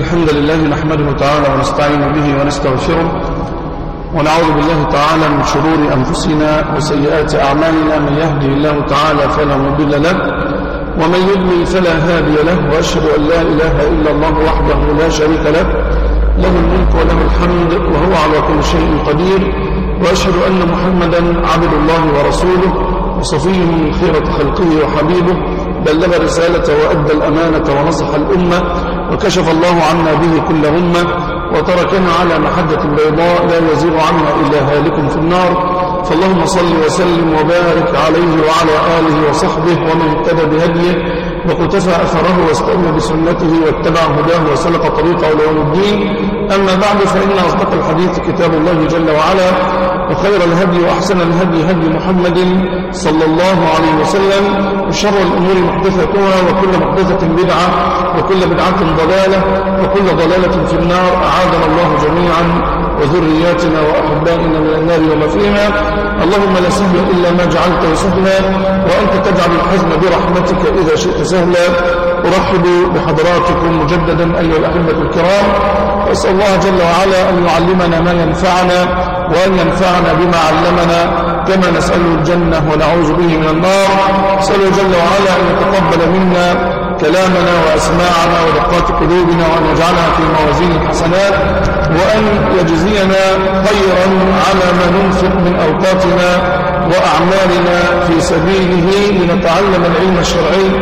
الحمد لله نحمده تعالى ونستعين به ونستغفره ونعوذ بالله تعالى من شرور أنفسنا وسيئات أعمالنا من يهده الله تعالى فلا مضل له ومن يضلل فلا هادي له وأشهد أن لا إله إلا الله وحده لا شريك له له الملك وله الحمد وهو على كل شيء قدير وأشهد أن محمدا عبد الله ورسوله وصفيه من خيرة خلقه وحبيبه بلغ رسالة وأدى الأمانة ونصح الأمة وكشف الله عنا به كل غمة وتركنا على محجة بيضاء لا يزيغ عنا إلا هالك في النار فاللهم صل وسلم وبارك عليه وعلى آله وصحبه ومن اهتدى بهديه وقتفى أثره واستنى بسنته واتبع هداه وسلك طريقه ليوم الدين أما بعد فإن أصدق الحديث كتاب الله جل وعلا وخير الهدي وأحسن الهدي هدي محمد صلى الله عليه وسلم وشر الأمور محدثتها وكل محدثة بدعة وكل بدعة ضلالة وكل ضلالة في النار أعاذنا الله جميعا وذرياتنا وأحبائنا من النار وما فيها اللهم لا سهل إلا ما جعلته سهلا وأنت تجعل الحزن برحمتك إذا شئت سهلا أرحب بحضراتكم مجددا أيها الأحبة الكرام وأسأل الله جل وعلا أن يعلمنا ما ينفعنا وأن ينفعنا بما علمنا كما نسأله الجنة ونعوذ به من النار نسأله جل وعلا أن يتقبل منا كلامنا وأسماعنا ودقات قلوبنا وأن يجعلها في موازين الحسنات وأن يجزينا خيرا على ما ننفق من أوقاتنا وأعمالنا في سبيله لنتعلم العلم الشرعي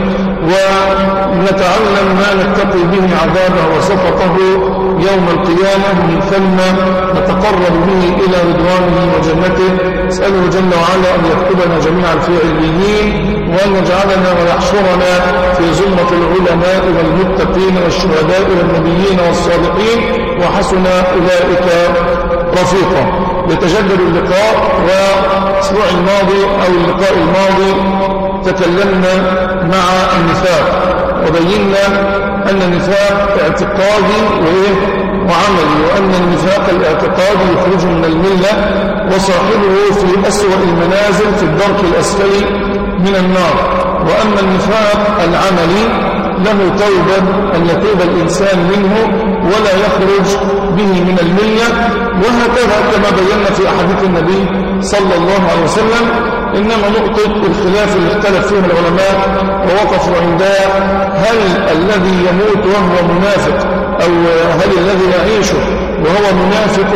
ونتعلم ما نتقي به عذابه وسخطه يوم القيامة من ثم نتقرب به إلى رضوانه وجنته اسأله جل وعلا أن يكتبنا جميعا في عليين وأن يجعلنا ويحشرنا في زمرة العلماء والمتقين والشهداء والنبيين والصالحين وحسن أولئك رفيقا يتجدد اللقاء والأسبوع الماضي أو اللقاء الماضي تكلمنا مع النفاق وبينا أن النفاق اعتقادي وإيه وعملي وأن النفاق الاعتقادي يخرج من الملة وصاحبه في أسوأ المنازل في الدرك الأسفل من النار وأما النفاق العملي له توبة أن يتوب الإنسان منه ولا يخرج به من الملة وهكذا كما بينا في أحاديث النبي صلى الله عليه وسلم إنما نقطة الخلاف اللي اختلف فيها العلماء ووقفوا عندها هل الذي يموت وهو منافق أو هل الذي يعيش وهو منافق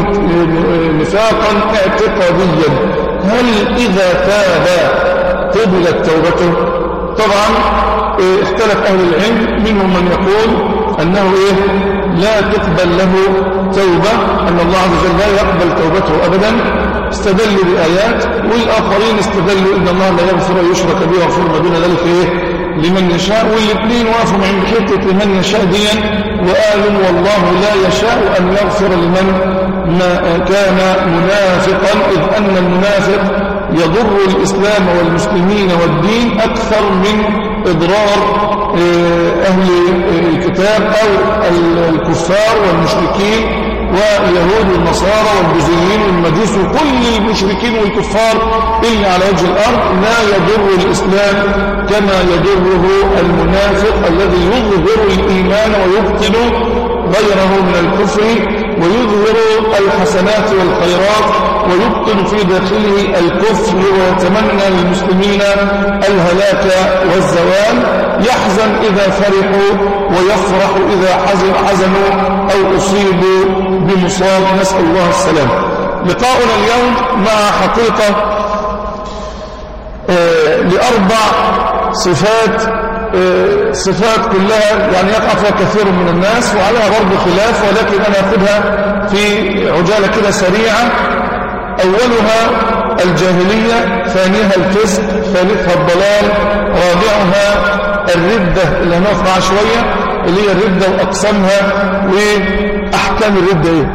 نفاقا اعتقاديا هل إذا تاب قبلت توبته طبعا اختلف أهل العلم منهم من يقول أنه إيه لا تقبل له توبة أن الله عز وجل لا يقبل توبته أبدا استدلوا بآيات والآخرين استدلوا إن الله لا يغفر ويشرك به ويغفر ما دون ذلك إيه لمن يشاء والاثنين وقفوا عند حتة لمن يشاء ديا وقالوا والله لا يشاء أن يغفر لمن ما كان منافقا إذ أن المنافق يضر الإسلام والمسلمين والدين أكثر من إضرار أهل الكتاب أو الكفار والمشركين واليهود والنصارى والبوذيين والمجوس وكل المشركين والكفار اللي على وجه الأرض لا يضر الإسلام كما يضره المنافق الذي يظهر الإيمان ويبطل غيره من الكفر ويظهر الحسنات والخيرات ويبطل في داخله الكفر ويتمنى للمسلمين الهلاك والزوال يحزن إذا فرحوا ويفرح إذا حزنوا أو أصيبوا بمصاب نسأل الله السلام لقاؤنا اليوم مع حقيقة آه لأربع صفات آه صفات كلها يعني يقع فيها كثير من الناس وعليها برضه خلاف ولكن أنا أخذها في عجالة كده سريعة أولها الجاهلية ثانيها الفسق ثالثها الضلال رابعها الردة اللي هنقف معها شوية اللي هي الردة وأقسامها وأحكام الردة إيه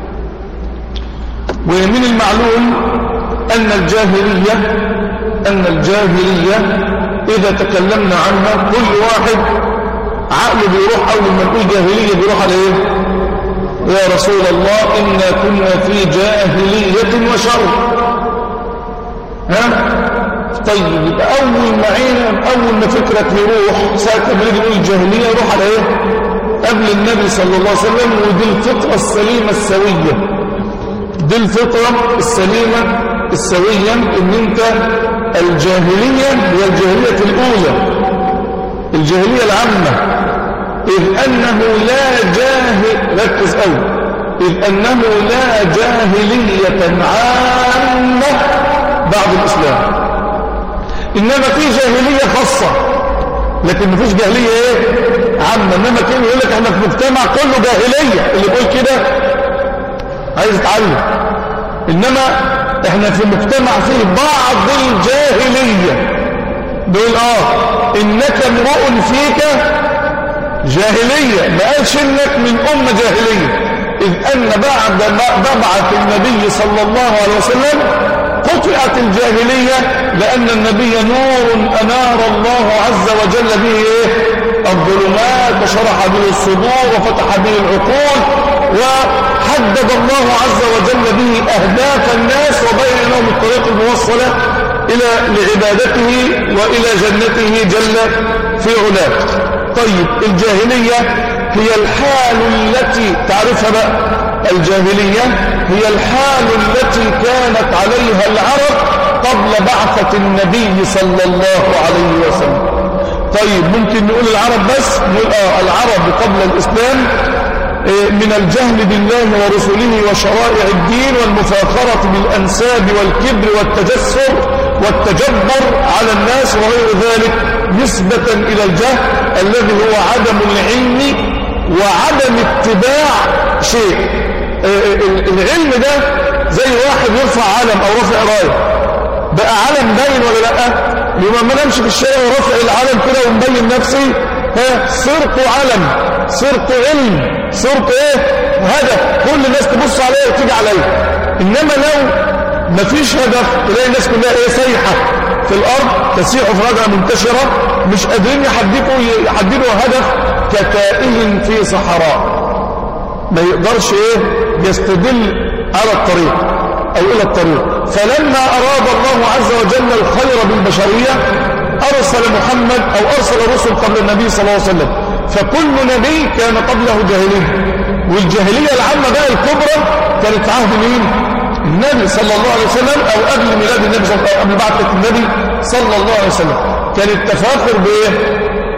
ومن المعلوم أن الجاهلية أن الجاهلية إذا تكلمنا عنها كل واحد عقله بيروح أول ما نقول جاهلية بيروح على إيه يا رسول الله إنا كنا في جاهلية وشر ها طيب يبقى أول ما عينه أول ما فكرك يروح ساعة ما يجي يقول الجاهلية يروح على إيه قبل النبي صلى الله عليه وسلم ودي الفطرة السليمة السوية دي الفطرة السليمة السوية ان انت الجاهلية هي الجاهلية الأولى الجاهلية العامة إذ أنه لا جاهل ركز أول إذ أنه لا جاهلية عامة بعد الإسلام إنما في جاهلية خاصة لكن ما فيش جاهلية إيه عامة إنما كان يقول لك احنا في مجتمع كله جاهلية اللي يقول كده عايز يتعلم إنما احنا في مجتمع فيه بعض الجاهلية دول اه إنك امرؤ فيك جاهلية ما قالش إنك من أمة جاهلية إذ أن بعد مبعث النبي صلى الله عليه وسلم قطعت الجاهلية لأن النبي نور أنار الله عز وجل به إيه؟ الظلمات وشرح به الصدور وفتح به العقول وحدد الله عز وجل به أهداف الناس وبين لهم الطريق الموصلة إلى لعبادته وإلى جنته جل في علاه طيب الجاهلية هي الحال التي تعرفها بقى الجاهلية هي الحال التي كانت عليها العرب قبل بعثة النبي صلى الله عليه وسلم طيب ممكن نقول العرب بس نقول آه العرب قبل الإسلام إيه، من الجهل بالله ورسله وشرائع الدين والمفاخرة بالأنساب والكبر والتجسر والتجبر على الناس وغير ذلك نسبة إلى الجهل الذي هو عدم العلم وعدم اتباع شيء إيه، العلم ده زي واحد يرفع علم أو رفع راية بقى علم باين ولا لا لما ما نمشي في الشارع ورفع العلم كده ومبين نفسي ها صرت علم صرت علم صرت ايه هدف كل الناس تبص عليا وتيجي عليا انما لو مفيش هدف تلاقي الناس كلها ايه سايحه في الارض تسيح في رجعه منتشره مش قادرين يحددوا يحددوا هدف كتائه في صحراء ما يقدرش ايه يستدل على الطريق او الى الطريق فلما اراد الله عز وجل الخير بالبشريه ارسل محمد او ارسل الرسل قبل النبي صلى الله عليه وسلم فكل نبي كان قبله جاهلية والجاهلية العامة بقى الكبرى كانت عهد مين النبي صلى الله عليه وسلم أو قبل ميلاد النبي صلى الله عليه وسلم قبل بعثة النبي صلى الله عليه وسلم كان التفاخر بإيه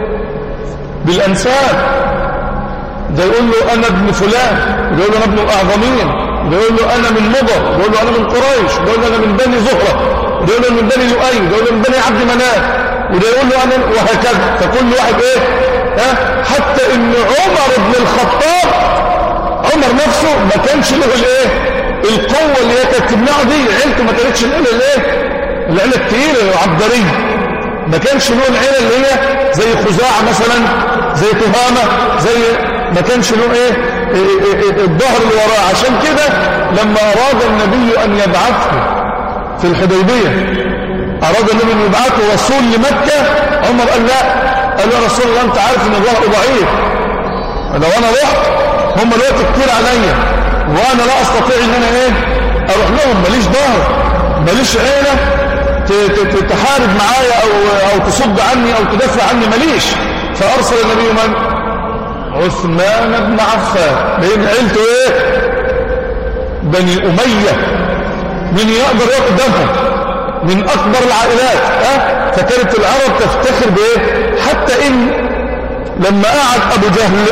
بالأنساب ده يقول له أنا ابن فلان ده يقول له أنا ابن الأعظمين ده يقول له أنا من مضر ده يقول له أنا من قريش ده يقول له أنا من بني زهرة ده يقول له من بني لؤي ده يقول له من بني عبد مناف وده يقول له أنا وهكذا فكل واحد إيه ها حتى ان عمر بن الخطاب عمر نفسه ما كانش له الايه القوه اللي هي كانت تمنعه دي عيلته ما كانتش العيله الايه العيله الثقيله العبدريه ما كانش له العيله اللي هي زي خزاعه مثلا زي تهامه زي ما كانش له ايه, إيه،, إيه،, إيه، الظهر اللي وراه عشان كده لما اراد النبي ان يبعثه في الحديبيه اراد النبي ان يبعثه رسول لمكه عمر قال لا قال له يا رسول الله انت عارف ان ظهره ضعيف لو انا رحت هم الوقت كتير عليا وانا لا استطيع ان انا ايه اروح لهم ماليش ظهر ماليش عيله تحارب معايا او او تصد عني او تدافع عني ماليش فارسل النبي من عثمان بن عفان لان عيلته ايه بني اميه من يقدر يقف قدامهم من أكبر العائلات أه؟ فكانت العرب تفتخر بإيه حتى إن لما قعد أبو جهل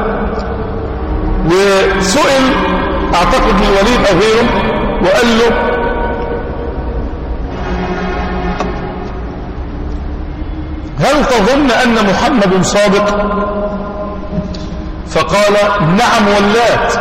وسئل أعتقد من الوليد أو غيره وقال له هل تظن أن محمد صادق فقال نعم ولات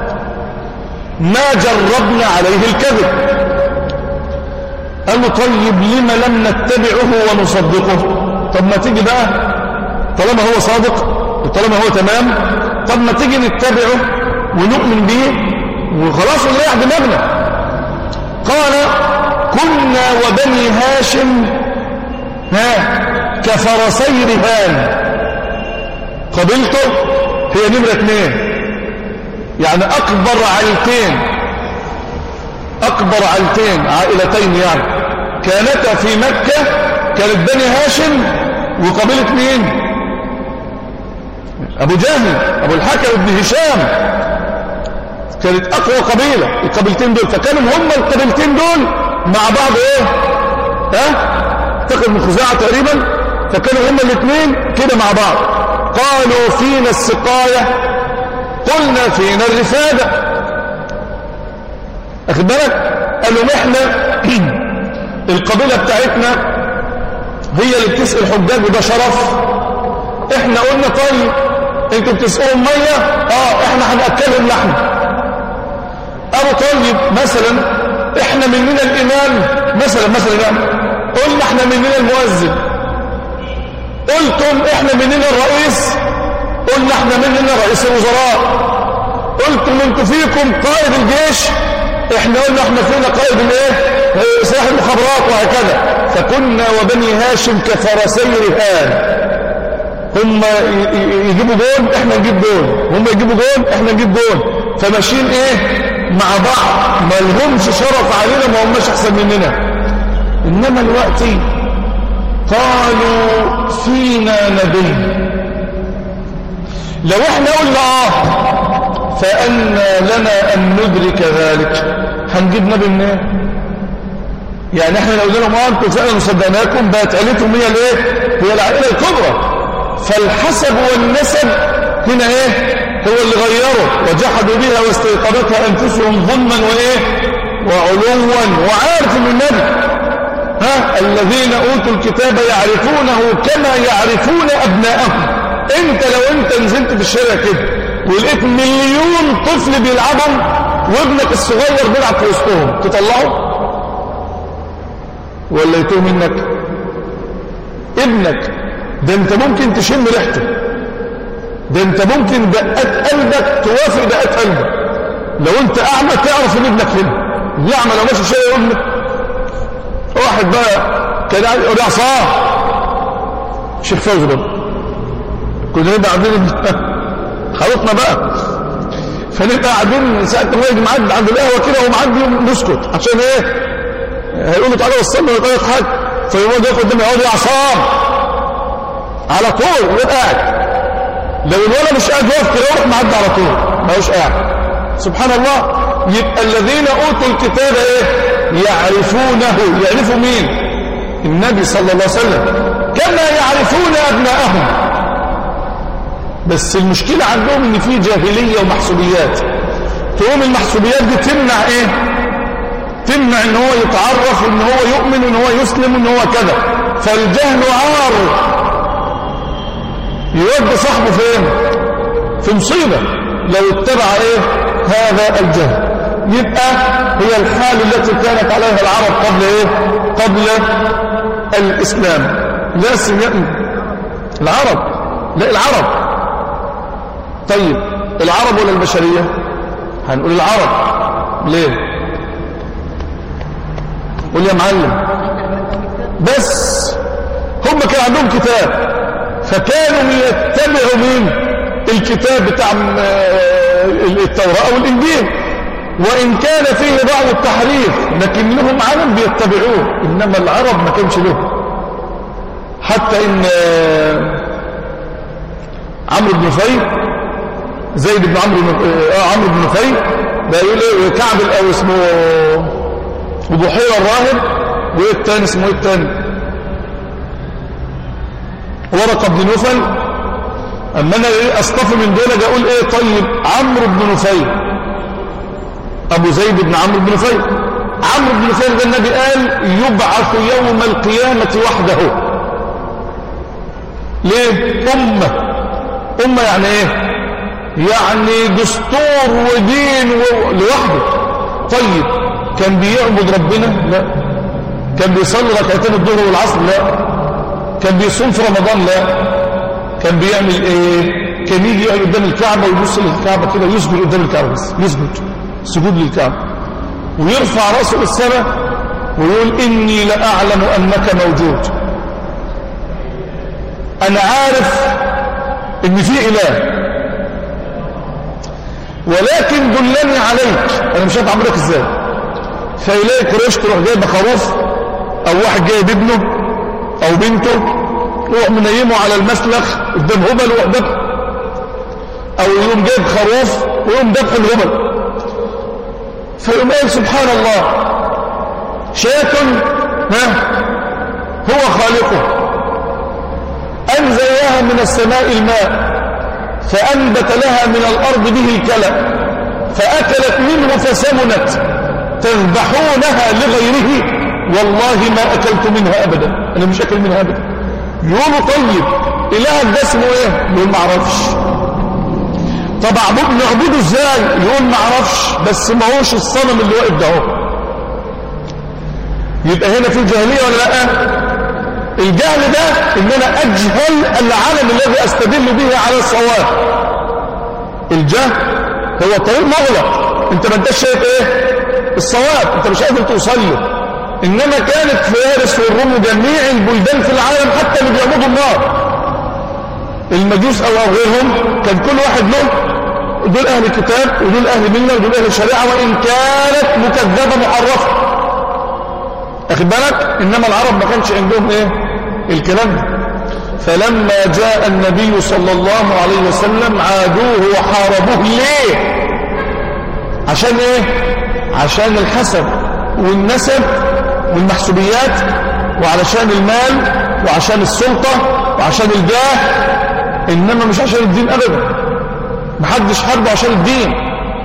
ما جربنا عليه الكذب قال له طيب لما لم نتبعه ونصدقه طب ما تيجي بقى طالما هو صادق وطالما هو تمام طب ما تيجي نتبعه ونؤمن به وخلاص نريح دماغنا قال كنا وبني هاشم ها كفرسي رهان قبلته هي نمرة اثنين يعني أكبر عيلتين أكبر عيلتين عائلتين يعني كانتا في مكة كانت بني هاشم وقبيلة مين أبو جهل أبو الحكم بن هشام كانت أقوى قبيلة القبيلتين دول فكانوا هم القبيلتين دول مع بعض إيه ها اعتقد من خزاعة تقريبا فكانوا هم الاثنين كده مع بعض قالوا فينا السقاية قلنا فينا الرفادة أخذ بالك قالوا احنا القبيلة بتاعتنا هي اللي بتسقي الحجاج وده شرف احنا قلنا طيب انتوا بتسقوا ميه اه احنا هناكلهم لحم ابو طيب مثلا احنا مننا الامام مثلا مثلا يعني قلنا احنا مننا المؤذن قلتم احنا مننا الرئيس قلنا احنا مننا رئيس الوزراء قلتم انتوا فيكم قائد الجيش احنا قلنا احنا فينا قائد الايه سلاح المخابرات وهكذا فكنا وبني هاشم كفرسي رهان هم يجيبوا جول احنا نجيب جول هم يجيبوا جول احنا نجيب جول فماشيين ايه مع بعض ما لهمش شرف علينا ما هماش احسن مننا انما الوقت قالوا فينا نبي لو احنا قلنا اه فأنا لنا أن ندرك ذلك هنجيب نبي منين يعني احنا لو قلنا لهم اه انتوا فعلا صدقناكم بقت عيلتهم هي الايه هي العائله الكبرى فالحسب والنسب هنا ايه هو اللي غيره وجحدوا بها واستيقظتها انفسهم ظلما وايه وعلوا وعارف من النبي ها الذين اوتوا الكتاب يعرفونه كما يعرفون ابناءهم انت لو انت نزلت في الشارع كده ولقيت مليون طفل بيلعبهم وابنك الصغير بيلعب في وسطهم تطلعه ولا يتوه منك ابنك ده انت ممكن تشم ريحته ده انت ممكن دقات قلبك توافق دقات قلبك لو انت اعمى تعرف ان ابنك هنا الاعمى لو ماشي شيء ابنك واحد بقى كان قاعد يقول يا عصام شيخ فوزي برضه كنا نبقى قاعدين خلطنا بقى فنبقى قاعدين ساعة ما يجي معدي عند القهوة كده وهو معدي نسكت عشان ايه هيقول له تعالى وصلنا ولا تعالى حاجة فيقعد ياخد قدامي يقعد يا عصام على طول يبقى قاعد لو الولد مش قاعد واقف كده يروح معدي على طول ما هوش قاعد سبحان الله يبقى الذين اوتوا الكتاب ايه يعرفونه يعرفوا مين النبي صلى الله عليه وسلم كما يعرفون ابناءهم بس المشكلة عندهم ان في جاهلية ومحسوبيات تقوم المحسوبيات دي تمنع ايه تمنع ان هو يتعرف وان هو يؤمن وان هو يسلم وان هو كذا فالجهل عار يودي صاحبه فين في مصيبة لو اتبع ايه هذا الجهل يبقى هي الحال التي كانت عليها العرب قبل ايه قبل الاسلام لا سيما العرب لا العرب طيب العرب ولا البشرية هنقول العرب ليه قول يا معلم بس هم كان عندهم كتاب فكانوا يتبعوا مين الكتاب بتاع التوراة أو الإنجيل وإن كان فيه بعض التحريف لكن لهم علم بيتبعوه إنما العرب ما كانش له حتى إن عمرو بن فيل زيد بن عمرو بن اه عمرو بن نفيل ده يقول ايه كعب او اسمه ابو حيره الراهب وايه الثاني اسمه ايه الثاني ورقه بن نفل اما انا ايه اصطفي من دول اقول ايه طيب عمرو بن نفيل ابو زيد بن عمرو بن نفيل عمرو بن نفيل ده النبي قال يبعث يوم القيامه وحده ليه امه امه يعني ايه يعني دستور ودين لوحده طيب كان بيعبد ربنا لا كان بيصلي ركعتين الظهر والعصر لا كان بيصوم في رمضان لا كان بيعمل ايه كان يجي يقعد قدام الكعبه ويبص للكعبه كده يسجد قدام الكعبه بس يسجد سجود للكعبه ويرفع راسه للسماء ويقول اني لاعلم انك موجود انا عارف ان في اله ولكن دلني عليك انا مش عارف اعملك ازاي فيلاقي قريش تروح جايبه خروف او واحد جايب ابنه او بنته يروح منيمه على المسلخ قدام هبل وقدام او يقوم جايب خروف ويقوم ذبح الغبل فيقوم قال سبحان الله شاة ها هو خالقه أنزل لها من السماء الماء فأنبت لها من الأرض به الكلى فأكلت منه فسمنت تذبحونها لغيره والله ما أكلت منها أبدا أنا مش أكل منها أبدا يقولوا طيب إلهك ده اسمه إيه يقول ما اعرفش طب نعبده ازاي يقول ما اعرفش بس ما هوش الصنم اللي واقف ده اهو يبقى هنا في جاهليه ولا لا الجهل ده ان انا اجهل العالم الذي استدل به على الصواب الجهل هو طريق مغلق انت ما انتش شايف ايه الصواب انت مش قادر توصل له انما كانت فارس والروم وجميع البلدان في العالم حتى اللي بيعبدوا النار المجوس او او غيرهم كان كل واحد له دول اهل كتاب ودول اهل مله ودول اهل شريعه وان كانت مكذبه محرفه اخد بالك انما العرب ما كانش عندهم ايه الكلام ده فلما جاء النبي صلى الله عليه وسلم عادوه وحاربوه ليه عشان ايه عشان الحسب والنسب والمحسوبيات وعلشان المال وعشان السلطة وعشان الجاه إنما مش عشان الدين أبدا محدش حاربه عشان الدين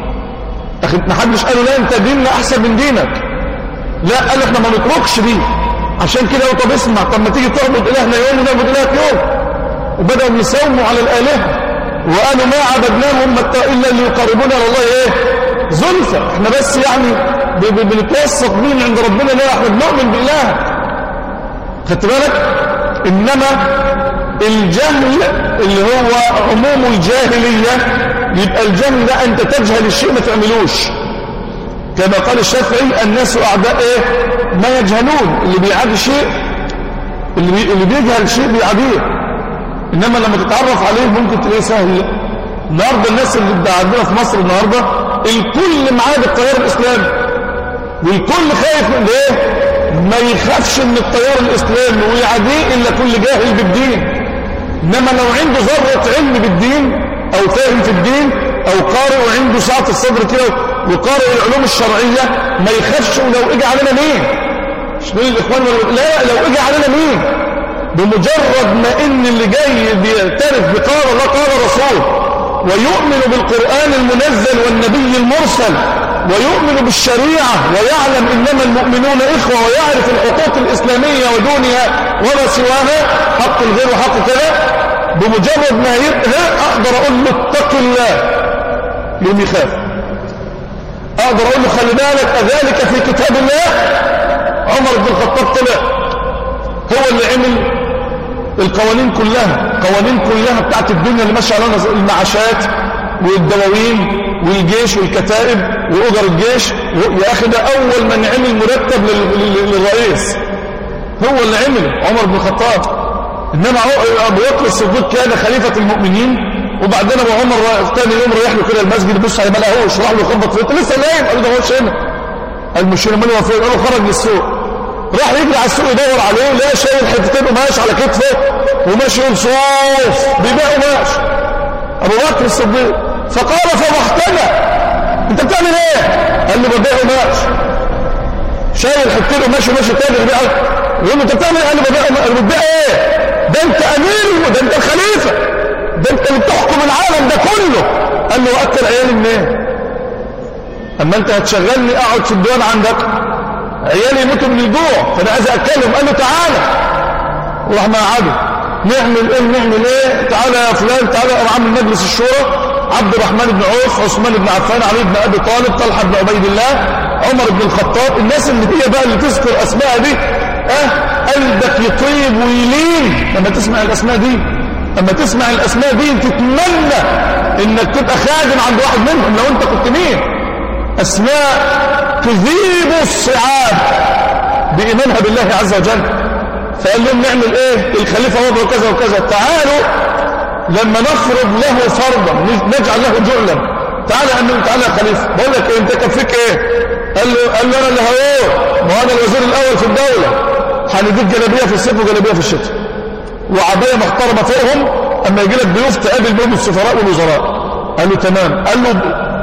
محدش قالوا لا انت ديننا أحسن من دينك لا قال احنا ما نتركش دي عشان كده طب اسمع طب ما تيجي تعبد إلهنا يوم ونعبد إلهك يوم وبدأوا يساوموا على الآلهة وقالوا ما عبدناهم إلا ليقربونا إلى الله إيه زلفى احنا بس يعني بنتوسط مين عند ربنا لا احنا بنؤمن بالله خدت بالك انما الجهل اللي هو عموم الجاهلية يبقى الجهل ده انت تجهل الشيء ما تعملوش كما قال الشافعي الناس اعداء ايه ما يجهلون اللي بيعادي شيء اللي, بي... اللي بيجهل شيء بيعاديه انما لما تتعرف عليه ممكن تلاقيه سهل النهارده الناس اللي عندنا في مصر النهارده الكل معاه التيار الاسلامي والكل خايف من ايه ما يخافش من التيار الاسلامي ويعاديه الا كل جاهل بالدين انما لو عنده ذره علم بالدين او فاهم في الدين او قارئ وعنده سعه الصدر كده وقارئ العلوم الشرعيه ما يخافش ولو اجى علينا مين مش نقول الاخوان لا لو اجى علينا مين بمجرد ما ان اللي جاي بيعترف بقال الله قال رسول ويؤمن بالقرآن المنزل والنبي المرسل ويؤمن بالشريعة ويعلم إنما المؤمنون إخوة ويعرف الحقوق الإسلامية ودونها وما سواها حق الغير وحق كذا بمجرد ما يبقى أقدر أقول له اتق الله يوم يخاف أقدر أقول له خلي بالك أذلك في كتاب الله عمر بن الخطاب طلع هو اللي عمل القوانين كلها قوانين كلها بتاعت الدنيا اللي ماشيه عليها المعاشات والدواوين والجيش والكتائب وأجر الجيش يا أخي ده أول من عمل مرتب للرئيس هو اللي عمله عمر بن الخطاب إنما أبو بكر الصديق كان خليفة المؤمنين وبعدين أبو عمر ثاني يوم رايح له كده المسجد بص على ما لقاهوش راح له يخبط فيه لسه نايم قال له هوش هنا قال مش هنا مالي هو فين قال له خرج للسوق راح يجري على السوق يدور عليه لا شايل حتتين قماش على كتفه وماشي صوف بيبيع قماش ابو بكر الصديق فقال فضحتنا انت بتعمل ايه قال له ببيع قماش شايل حتتين قماش وماشي تاني بيبيع يقول له انت بتعمل ايه قال له ببيع بتبيع ايه ده انت امير ده انت الخليفه ده انت اللي بتحكم العالم ده كله قال له واكل عيالي منين اما انت هتشغلني اقعد في الديوان عندك عيالي يموتوا من الجوع فانا عايز اكلهم قال له تعالى وراح قعدوا نعمل ايه نعمل ايه تعالى يا فلان تعالى يا عم مجلس الشورى عبد الرحمن بن عوف عثمان بن عفان علي بن ابي طالب طلحه بن عبيد الله عمر بن الخطاب الناس اللي هي بقى اللي تذكر اسماء دي اه قلبك يطيب ويلين لما تسمع الاسماء دي لما تسمع الاسماء دي تتمنى انك تبقى خادم عند واحد منهم لو انت كنت مين اسماء تذيب الصعاب بايمانها بالله عز وجل فقال لهم نعمل ايه الخليفه وضعه كذا وكذا تعالوا لما نفرض له فرضا نجعل له جعلا تعالى أمين تعالى يا خليفة بقول لك إيه انت كفيك ايه قال له قال له انا اللي هقول ما انا الوزير الاول في الدولة هنديك جلابيه في الصيف وجلابيه في الشتاء وعبايه محترمه فوقهم اما يجي لك ضيوف تقابل بهم السفراء والوزراء قال له تمام قال له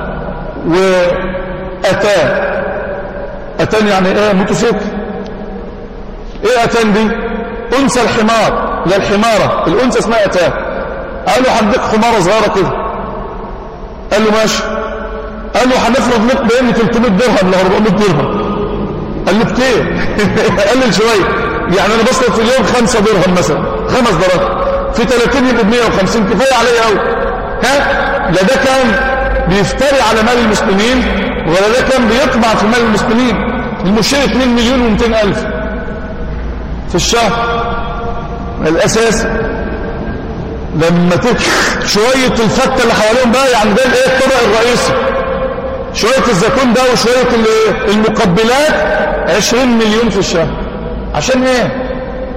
وأتاه أتان يعني ايه موتوسيكل ايه أتان دي أنثى الحمار لا الحمارة الأنثى اسمها أتان قال له هنديك حمارة صغيرة كده قال له ماشي قال له هنفرض لك بين 300 درهم ل 400 درهم قال له كتير قلل شوية يعني أنا بصرف في اليوم 5 درهم مثلا خمس دراهم في 30 يبقى ب 150 كفاية عليا قوي ها لا ده كان بيفتري على مال المسلمين ولا ده كان بيطمع في مال المسلمين المشتري 2 مليون و200 ألف في الشهر الأساس لما تك شوية الفتة اللي حواليهم بقى يعني ده الايه الطبق الرئيسي شوية الزيتون ده وشوية المقبلات 20 مليون في الشهر عشان ايه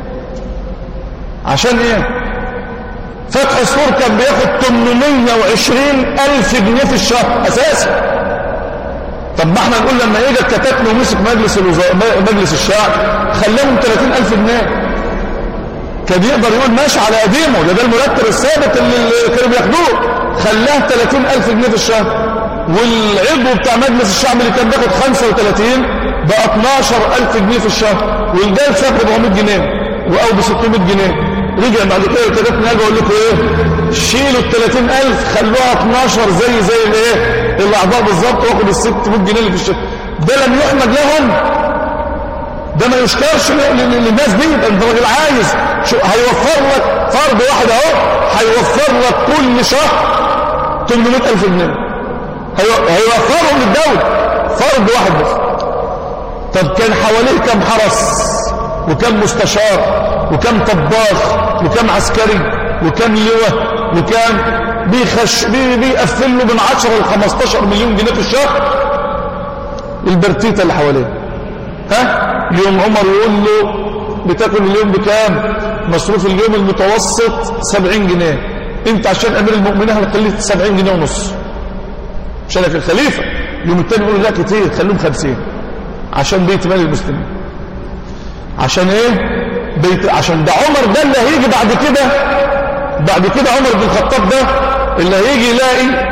عشان ايه فتح السور كان بياخد 820 ألف جنيه في الشهر أساسي طب ما احنا نقول لما اجى الكتاتني ومسك مجلس الوزراء مجلس الشعب خلاهم 30 ألف جنيه كان يقدر يقول ماشي على قديمه ده ده المرتب الثابت اللي كانوا بياخدوه خلاه 30 ألف جنيه في الشهر والعضو بتاع مجلس الشعب اللي كان بياخد 35 بقى 12 ألف جنيه في الشهر والجاي ساب 400 جنيه أو ب 600 جنيه رجع بعد كده الكتاتني اجي اقول لكم ايه شيلوا ال 30000 خلوها 12 زي زي الايه الاعضاء بالظبط واخد ال 600 جنيه اللي في الشهر ده لم يحمد لهم ده ما يشكرش للناس دي انت راجل عايز شو هيوفر لك فرد واحد اهو هيوفر لك كل شهر 800000 جنيه هيوفرهم للدوله فرد واحد بس طب كان حواليه كم حرس وكم مستشار وكم طباخ وكم عسكري وكم لواء وكم بيخش بي بيقفل له من 10 ل 15 مليون جنيه في الشهر البرتيته اللي حواليه ها يوم عمر يقول له بتاكل اليوم بكام مصروف اليوم المتوسط 70 جنيه انت عشان امير المؤمنين هتخليه 70 جنيه ونص عشانك الخليفه يوم التاني يقول لا كتير خليهم 50 عشان بيت مال المسلمين عشان ايه بيت عشان ده عمر ده اللي هيجي بعد كده بعد كده عمر بن الخطاب ده اللي هيجي يلاقي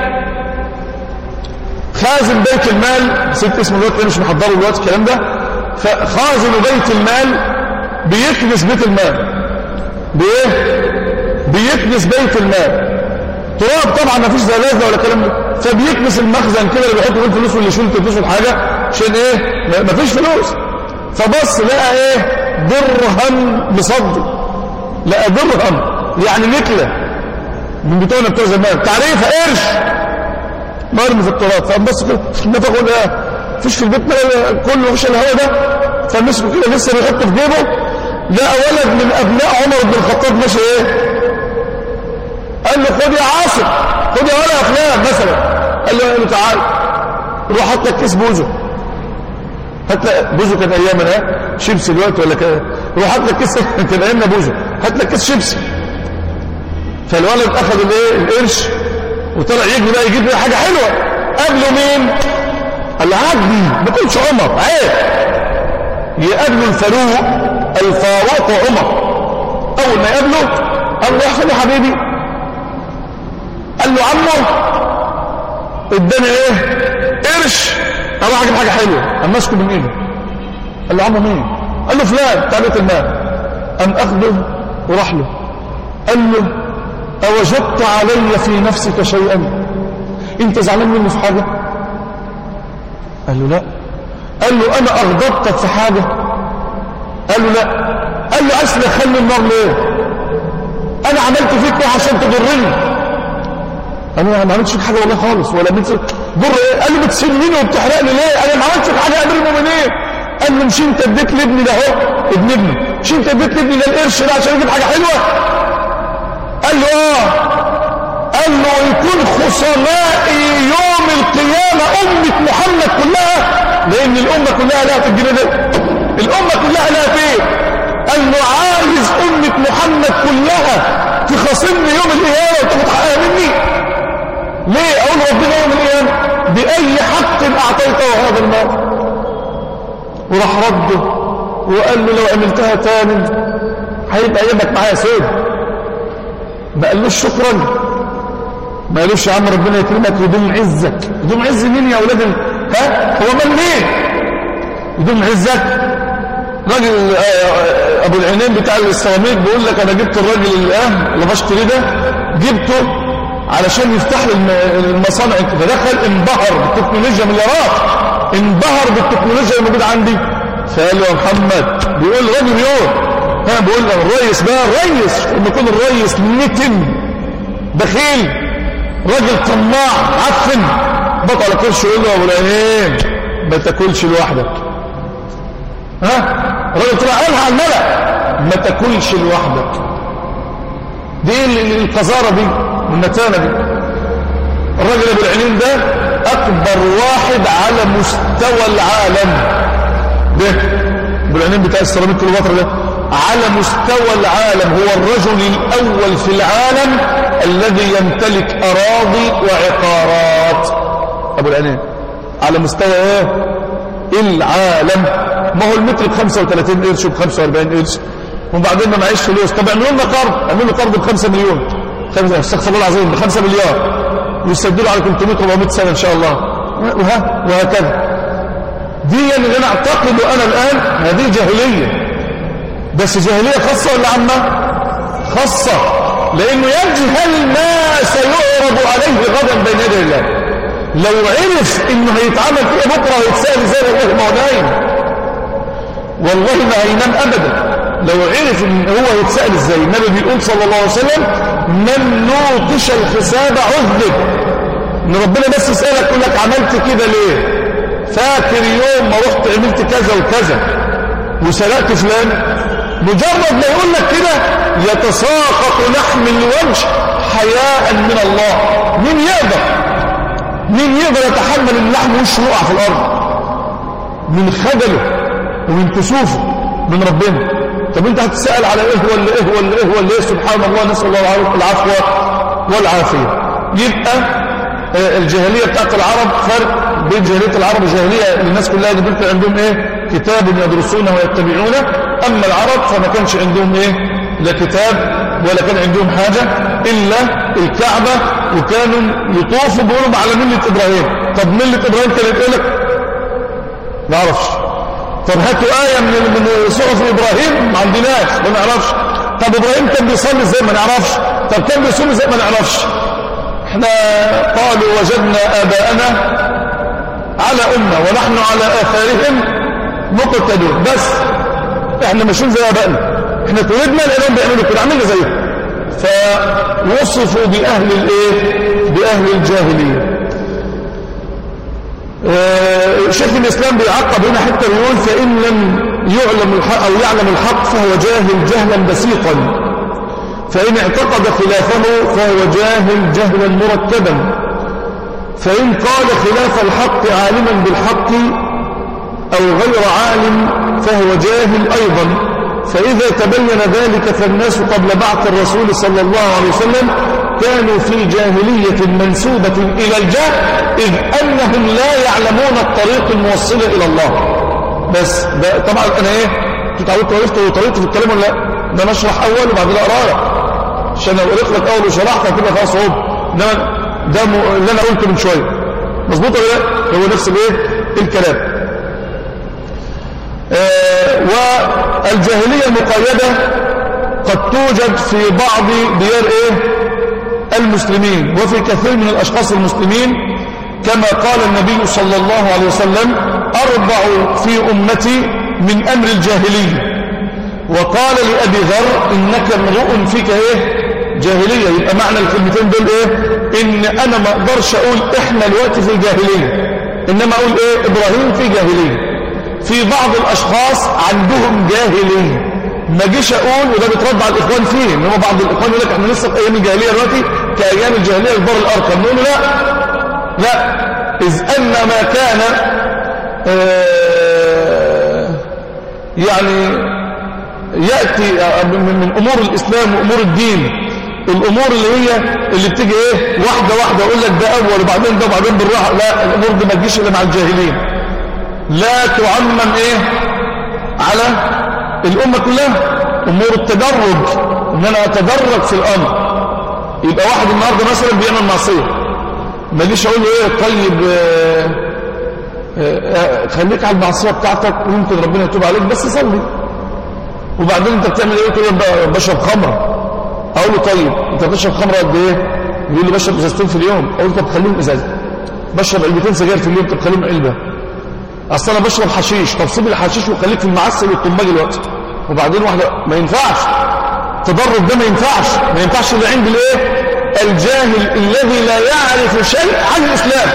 خازن بيت المال ست اسمه دلوقتي مش محضره دلوقتي الكلام ده فخازن بيت المال بيكنس بيت المال بايه بيكنس بيت المال تراب طبعا ما فيش زلازل ولا كلام ده فبيكنس المخزن كده اللي بيحط فيه الفلوس واللي يشيل الفلوس والحاجه عشان ايه ما فيش فلوس فبص لقى ايه درهم مصدي لا درهم يعني نكلة من بتوعنا بتوع زمان تعريف قرش مرمي في التراب فقام بص كده نفقوا ايه فيش في البيت كله مفيش الهواء ده فمسكوا كده لسه بيحط في جيبه لقى ولد من ابناء عمر بن الخطاب ماشي ايه قال له خد يا عاصم خد يا ولا يا فلان مثلا قال له تعال روح حط لك كيس بوزه هات بوزو كان ايامنا شيبسي دلوقتي ولا كده روح هات لك كيس كان ايامنا بوزو هات لك كيس شيبسي فالولد اخذ الايه القرش وطلع يجري بقى يجيب حاجه حلوه قابله مين قال له عدي ما تقولش عمر عيب يقابله الفاروق الفاروق عمر اول ما يقابله قال له يا حبيبي قال له عمه اداني ايه قرش اروح اجيب حاجه حلوه قام ماسكه من ايده قال له عمو مين قال له فلان بتاع بيت المال قام اخده وراح له قال له اوجدت علي في نفسك شيئا انت زعلان مني في حاجه قال له لا قال له انا اغضبتك في حاجه قال له لا قال له عايز تدخلني النار ليه انا عملت فيك ايه عشان تضرني انا ما عملتش فيك حاجه والله خالص ولا بنت ضر ايه قال لي بتسلميني وبتحرقني ليه انا ما عملتش فيك حاجه يا امير المؤمنين قال له مش انت اديت لابني ده اهو ابن ابني مش انت اديت لابني ده القرش ده عشان يجيب حاجه حلوه قال له اه قال له يكون خصمائي يوم القيامه امه محمد كلها لان الامه كلها لها في الجنه ده الامه كلها لها فين قال له عايز امه محمد كلها تخاصمني يوم القيامه وتاخد حقها مني ليه اقول ربنا يوم القيامه باي حق اعطيته هذا المال وراح رده وقال له لو عملتها تاني هيبقى يدك معايا سيد ما قالوش شكرا ما قالوش يا عم ربنا يكرمك يدوم عزك يدوم عز مين يا اولاد ها هو من مين يدوم عزك راجل آه، آه، ابو العينين بتاع السيراميك بيقول لك انا جبت الراجل اللي اه اللي بشتري ده جبته علشان يفتح لي المصانع فدخل انبهر بالتكنولوجيا مليارات انبهر بالتكنولوجيا الموجوده عندي فقال له يا محمد بيقول راجل بيقول ها بيقول له الريس بقى الريس لما يكون الريس نتن بخيل راجل طماع عفن بطل على كرش يقول له يا ابو العينين ما تاكلش لوحدك ها الراجل طلع قالها على الملأ ما تاكلش لوحدك دي القذاره دي والنتانه دي الراجل ابو العينين ده اكبر واحد على مستوى العالم ده ابو العينين بتاع السيراميك كليوباترا ده على مستوى العالم هو الرجل الاول في العالم الذي يمتلك اراضي وعقارات ابو العينين على مستوى ايه العالم ما هو المتر ب 35 قرش وب 45 قرش وبعدين ما معيش فلوس طب اعملوا لنا قرض اعملوا قرض ب 5 مليون خمسة استغفر الله العظيم ب 5 مليار ويسددوا على 300 400 سنه ان شاء الله وها وهكذا دي اللي انا اعتقد انا الان هذه جاهليه بس جاهليه خاصه ولا عامه خاصه لانه يجهل ما سيعرض عليه غدا بين يدي الله لو عرف انه هيتعمل فيه بكره هيتسال زي والله ما هو نايم والله ما هينام ابدا لو عرف ان هو هيتسال ازاي النبي بيقول صلى الله عليه وسلم من نوقش الحساب عذب ان ربنا بس يسالك يقول لك عملت كده ليه فاكر يوم ما رحت عملت كذا وكذا وسرقت فلان مجرد ما يقول لك كده يتساقط لحم الوجه حياء من الله مين يقدر مين يقدر يتحمل اللحم وشه يقع في الارض من خجله ومن كسوفه من ربنا طب انت هتسال على ايه ولا ايه ولا ايه ولا ايه سبحان الله نسال الله العفو والعافيه يبقى الجاهليه بتاعت العرب فرق بين جاهليه العرب والجاهليه الناس كلها دول عندهم ايه كتاب يدرسونه ويتبعونه اما العرب فما كانش عندهم ايه لا كتاب ولا كان عندهم حاجه الا الكعبه وكانوا يطوفوا بيقولوا على مله ابراهيم طب مله ابراهيم كانت ايه لك ما اعرفش طب هاتوا آية من من صحف إبراهيم ما عندناش ما نعرفش طب إبراهيم كان بيصلي ازاي ما نعرفش طب كان بيصوم ازاي ما نعرفش احنا قالوا وجدنا آباءنا على أمة ونحن على آثارهم مقتدون بس احنا ماشيين زي آبائنا احنا اتولدنا لأنهم بيعملوا كده عملنا زيهم فوصفوا بأهل الايه بأهل الجاهلية اه شيخ الإسلام بيعقب هنا حتى بيقول فإن لم يعلم الحق أو يعلم الحق فهو جاهل جهلا بسيطا فإن اعتقد خلافه فهو جاهل جهلا مركبا فإن قال خلاف الحق عالما بالحق أو غير عالم فهو جاهل أيضا فإذا تبين ذلك فالناس قبل بعث الرسول صلى الله عليه وسلم كانوا في جاهلية منسوبة إلى الجهل إذ أنهم لا يعلمون الطريق الموصلة إلى الله بس ده طبعا أنا إيه تتعودت وعرفت طريقة في الكلام ولا لا ده نشرح أول وبعد أقرأ عشان لو قريت لك أول وشرحت هتبقى خلاص صعوب ده ده اللي أنا قلته من شوية مظبوط ولا لا هو نفس الايه الكلام آه والجاهلية المقيدة قد توجد في بعض ديار ايه المسلمين وفي كثير من الاشخاص المسلمين كما قال النبي صلى الله عليه وسلم اربع في امتي من امر الجاهلية وقال لأبي ذر إنك امرؤ فيك ايه جاهلية يبقى معنى الكلمتين دول ايه ان انا ما اقدرش اقول احنا الوقت في الجاهلية انما اقول ايه ابراهيم في جاهلية في بعض الاشخاص عندهم جاهلية ما جيش اقول وده بيترد على الاخوان فيه ان هم بعض الاخوان يقول لك احنا لسه في ايام الجاهليه دلوقتي كايام الجاهليه البر الارقم نقول لا لا اذ ان ما كان آه يعني ياتي من امور الاسلام وامور الدين الامور اللي هي اللي بتيجي ايه واحده واحده اقول لك ده اول وبعدين ده وبعدين بالراحه لا الامور دي ما تجيش الا مع الجاهلين لا تعمم ايه على الامه كلها امور التدرج ان انا اتدرج في الامر يبقى واحد النهارده مثلا بيعمل معصيه ما جيش اقول له ايه طيب آه، آه، آه، خليك على المعصيه بتاعتك ويمكن ربنا يتوب عليك بس صلي وبعدين انت بتعمل ايه تقول له بشرب خمره اقول له طيب انت بتشرب خمره قد ايه يقول لي بشرب ازازتين في اليوم اقول له طب خليهم ازازه بشرب علبتين سجاير في اليوم طب خليهم علبه اصل انا بشرب حشيش طب سيب الحشيش وخليك في المعسل والطماج الوقت وبعدين واحده ما ينفعش تدرج ده ما ينفعش ما ينفعش اللي عند الايه الجاهل الذي لا يعرف شيء عن الاسلام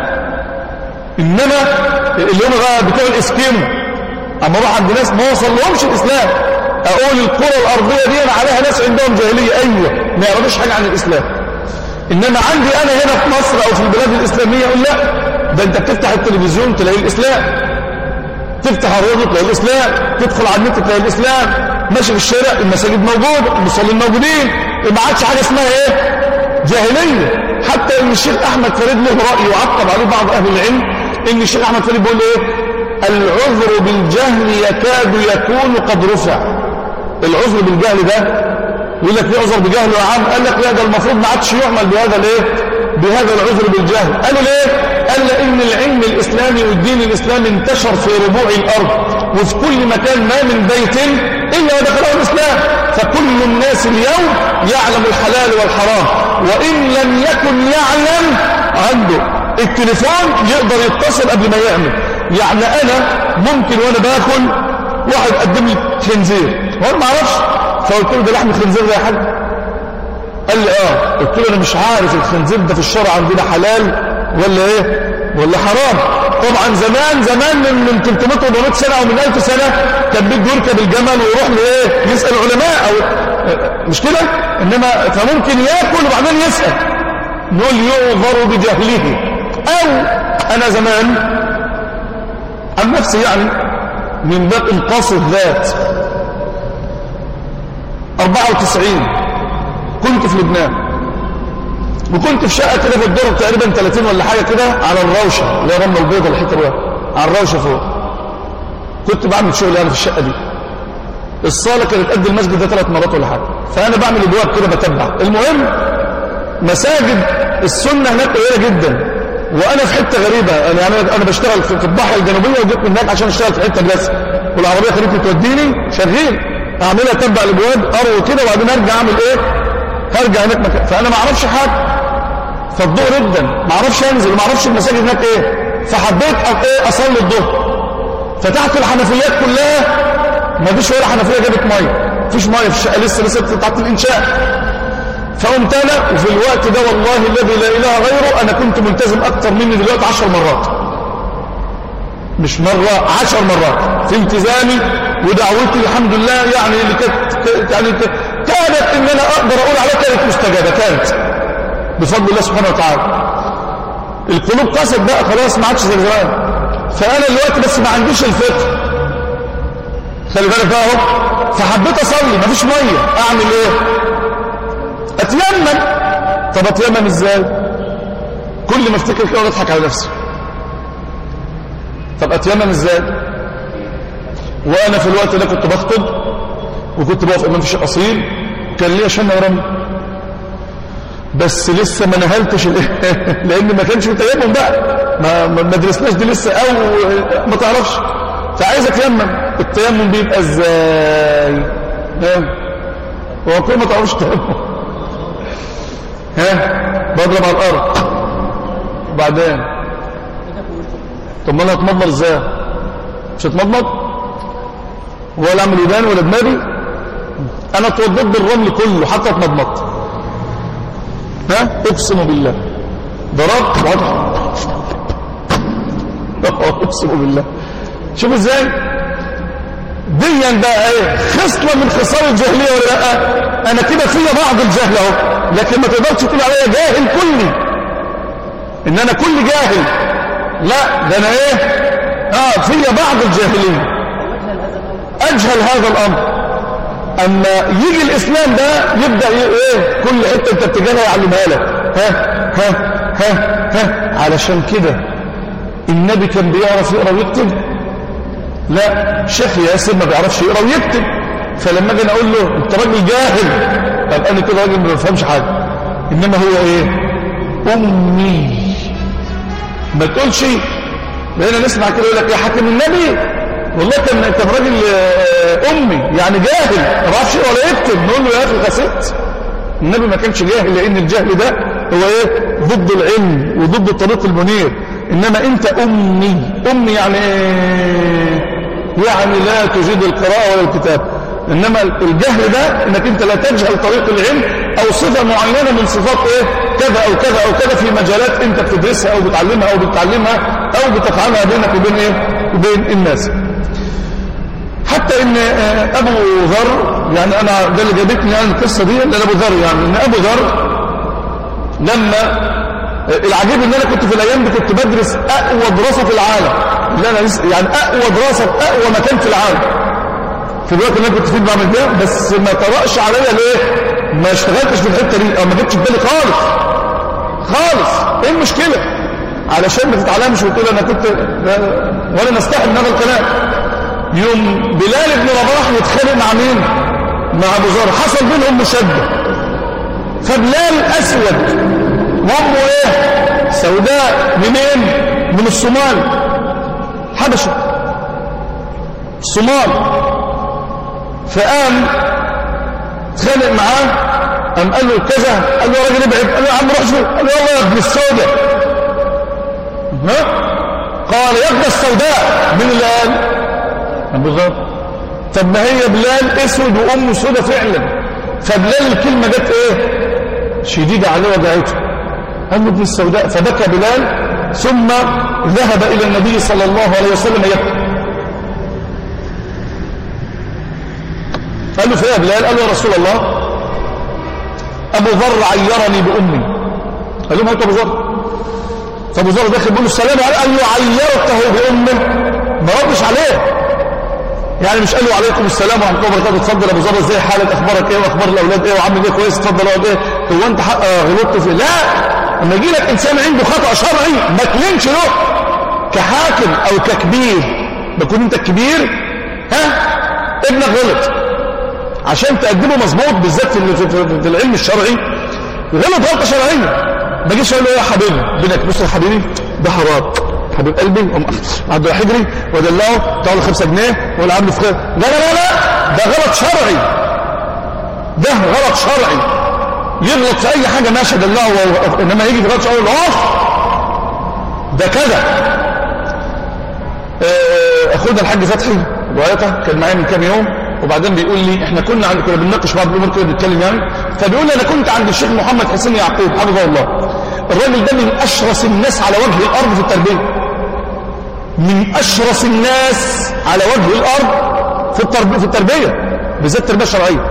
انما اللي هم بقى بتوع الاسكيمو اما اروح عند ناس ما وصل لهمش الاسلام اقول الكره الارضيه دي أنا عليها ناس عندهم جاهليه ايوه ما يعرفوش حاجه عن الاسلام انما عندي انا هنا في مصر او في البلاد الاسلاميه اقول لا ده انت بتفتح التلفزيون تلاقي الاسلام تفتح الراديو تلاقي الاسلام تدخل على النت تلاقي الاسلام ماشي في الشارع المساجد موجوده المصلين موجودين ما عادش حاجه اسمها ايه جاهليه حتى ان الشيخ احمد فريد له راي وعقب عليه بعض اهل العلم ان الشيخ احمد فريد بيقول ايه العذر بالجهل يكاد يكون قد رفع العذر بالجهل ده يقول لك في عذر بجهل يا عم قال لك لا ده المفروض ما عادش يعمل بهذا الايه بهذا العذر بالجهل قالوا ليه قال لان العلم الاسلامي والدين الاسلامي انتشر في ربوع الارض وفي كل مكان ما من بيت الا ودخله الاسلام فكل الناس اليوم يعلم الحلال والحرام وان لم يكن يعلم عنده التليفون يقدر يتصل قبل ما يعمل يعني انا ممكن وانا باكل واحد قدم لي خنزير وانا ما اعرفش فقلت له ده لحم خنزير ده يا حاج قال لي اه قلت له انا مش عارف الخنزير ده في الشرع عندنا حلال ولا ايه ولا حرام طبعا زمان زمان من من 300 400 سنه او من 1000 سنه كان بده يركب الجمل ويروح لايه يسال علماء او مش كده انما فممكن ياكل وبعدين يسال نقول يعذر بجهله او انا زمان عن نفسي يعني من باب انقاص الذات 94 كنت في لبنان وكنت في شقه كده في الدور تقريبا 30 ولا حاجه كده على الروشه اللي هي رمله البيضاء الحته دي على الروشه فوق كنت بعمل شغل يعني في الشقه دي الصاله كانت قد المسجد ده ثلاث مرات ولا حاجه فانا بعمل ابواب كده بتبع المهم مساجد السنه هناك قليله جدا وانا في حته غريبه انا يعني انا بشتغل في الضاحيه الجنوبيه وجيت من هناك عشان اشتغل في حته بس والعربيه خلتني توديني شغيل اعملها تبع الابواب اروي كده وبعدين ارجع اعمل ايه هرجع هناك مكان فانا ما اعرفش حاجه فالظهر جدا ما اعرفش انزل وما اعرفش المساجد هناك ايه فحبيت ايه اصلي الظهر فتحت الحنفيات كلها ما فيش ولا حنفيه جابت ميه مفيش ميه في الشقه لسه لسه بتاعت الانشاء فقمت انا وفي الوقت ده والله الذي لا اله غيره انا كنت ملتزم اكتر مني دلوقتي عشر مرات مش مرة عشر مرات في التزامي ودعوتي الحمد لله يعني اللي كانت يعني كانت ان انا اقدر اقول عليها كانت مستجابة كانت بفضل الله سبحانه وتعالى القلوب قست بقى خلاص ما عادش زي زمان فانا دلوقتي بس ما عنديش الفقه خلي بالك بقى اهو فحبيت اصلي مفيش ميه اعمل ايه اتيمم طب اتيمم ازاي كل ما افتكر كده اضحك على نفسي طب اتيمم ازاي وانا في الوقت ده كنت بخطب وكنت بقف امام في الشيخ اصيل كان ليا شنه ورمل بس لسه ما نهلتش لان ما كانش في تيمم بقى ما ما درسناش دي لسه او ما تعرفش فعايز اتيمم التيمم بيبقى ازاي هو كل ما تعرفش تيمم ها بضرب على الارض وبعدين طب ما انا هتمضمض ازاي مش هتمضمض ولا اعمل ودان ولا دماغي انا اتوضيت بالرمل كله حتى اتمضمضت ها اقسم بالله ضربت وضع اقسم بالله شوف ازاي ديا بقى ايه خصله من خصال الجاهليه ولا لا انا كده فيا بعض الجهل اهو لكن ما تقدرش تقول عليا جاهل كلي ان انا كل جاهل لا ده انا ايه اه فيا بعض الجاهلين اجهل هذا الامر اما يجي الاسلام ده يبدا ايه كل حته انت بتجاهها يعلمها لك ها ها ها ها علشان كده النبي كان بيعرف يقرا ويكتب لا شيخ ياسر ما بيعرفش يقرا ويكتب فلما اجي اقول له انت راجل جاهل طب انا كده راجل ما بفهمش حاجه إنما هو إيه أمي ما تقولش لأن نسمع كده يقول لك يا حاكم النبي والله كان انت راجل آه، امي يعني جاهل ما بعرفش ولا يكتب نقول له يا اخي غسلت النبي ما كانش جاهل لان الجهل ده هو ايه ضد العلم وضد الطريق المنير انما انت امي امي يعني ايه يعني لا تجيد القراءه ولا الكتاب انما الجهل ده انك انت لا تجهل طريق العلم او صفه معينه من صفات ايه كذا او كذا او كذا في مجالات انت بتدرسها او بتعلمها او بتتعلمها او بتفعلها بينك وبين ايه وبين الناس حتى ان آه، ابو ذر يعني انا ده اللي جابتني يعني القصه دي لان ابو ذر يعني ان ابو ذر لما آه، العجيب ان انا كنت في الايام دي كنت بدرس اقوى دراسه في العالم اللي انا لسه يعني اقوى دراسه في اقوى مكان في العالم في الوقت اللي انا كنت فيه بعمل ده بس ما طرقش عليا ليه ما اشتغلتش في الحته دي او ما جبتش في بالي خالص خالص ايه المشكله علشان ما تتعلمش وتقول انا كنت ولا نستحي من هذا الكلام يوم بلال بن رباح يتخانق مع مين مع ابو ذر حصل بينهم مشده فبلال اسود وامه ايه سوداء منين من الصومال حبشه الصومال فقام اتخانق معاه قام قال له كذا قال له يا راجل ابعد قال له يا عم روح شوف قال له والله يا ابن السوداء ها قال يا ابن السوداء من اللي قال ابو ذر طب ما هي بلال اسود وامه سوداء فعلا فبلال الكلمه جت ايه شديده عليه وجعته قال له ابن السوداء فبكى بلال ثم ذهب الى النبي صلى الله عليه وسلم يبكي قال له فيها بلال قال له يا رسول الله ابو ذر عيرني بامي قال له هات ابو ذر فابو ذر داخل بيقول له السلام عليه قال له عيرته بامه ما ردش عليه يعني مش قال له عليكم السلام ورحمه الله وبركاته اتفضل ابو ذر ازاي حالك اخبارك ايه واخبار الاولاد ايه وعامل ايه كويس اتفضل اقعد ايه هو انت حق غلطت في لا لما يجي لك انسان عنده خطا شرعي ما تلينش له كحاكم او ككبير بكون انت الكبير ها ابنك غلط عشان تقدمه مظبوط بالذات في, في, في, في العلم الشرعي غلط غلطه شرعيه ما جيش اقول له يا حبيبي بينك بص يا حبيبي ده حرام حبيب قلبي قوم عبد حجري ودلعه تعالوا 5 جنيه ولا عامله في خير لا لا لا لا ده غلط شرعي ده غلط شرعي يغلط في اي حاجه ماشي دلعه و... انما يجي في غلط شرعي اقف ده كذا آه، اخونا الحاج فتحي روايته كان معايا من كام يوم وبعدين بيقول لي احنا كنا عند كنا بنناقش بعض الامور كده بنتكلم يعني فبيقول لي انا كنت عند الشيخ محمد حسين يعقوب حفظه الله الراجل ده من اشرس الناس على وجه الارض في التربيه من اشرس الناس على وجه الارض في التربيه في التربيه بالذات التربيه الشرعيه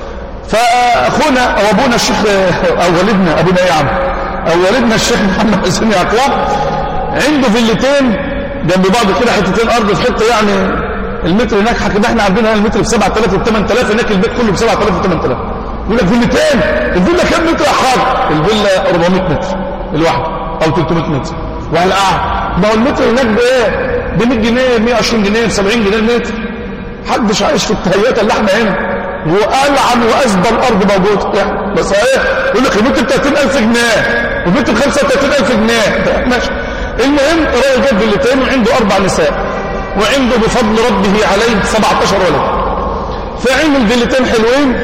فاخونا او ابونا الشيخ او والدنا ابونا ايه يا عم او والدنا الشيخ محمد حسين يعقوب عنده فيلتين جنب بعض كده حتتين ارض في حته يعني المتر هناك حكي احنا عندنا المتر ب 7000 و 8000 هناك البيت كله ب 7000 و 8000 يقول لك فيلتين الفيلا كام متر يا حاج الفيلا 400 متر الواحده او 300 متر وعلى قاعد ما هو المتر هناك بايه ب 100 جنيه 120 جنيه 70 جنيه المتر محدش عايش في التهيئات اللي احنا هنا وألعن وأزبى الأرض موجود يعني بس ايه يقول لك المتر ب 30000 جنيه والمتر ب 35000 جنيه ماشي المهم راجل جاب فيلتين وعنده أربع نساء وعنده بفضل ربه عليه 17 ولد فعمل فيلتين حلوين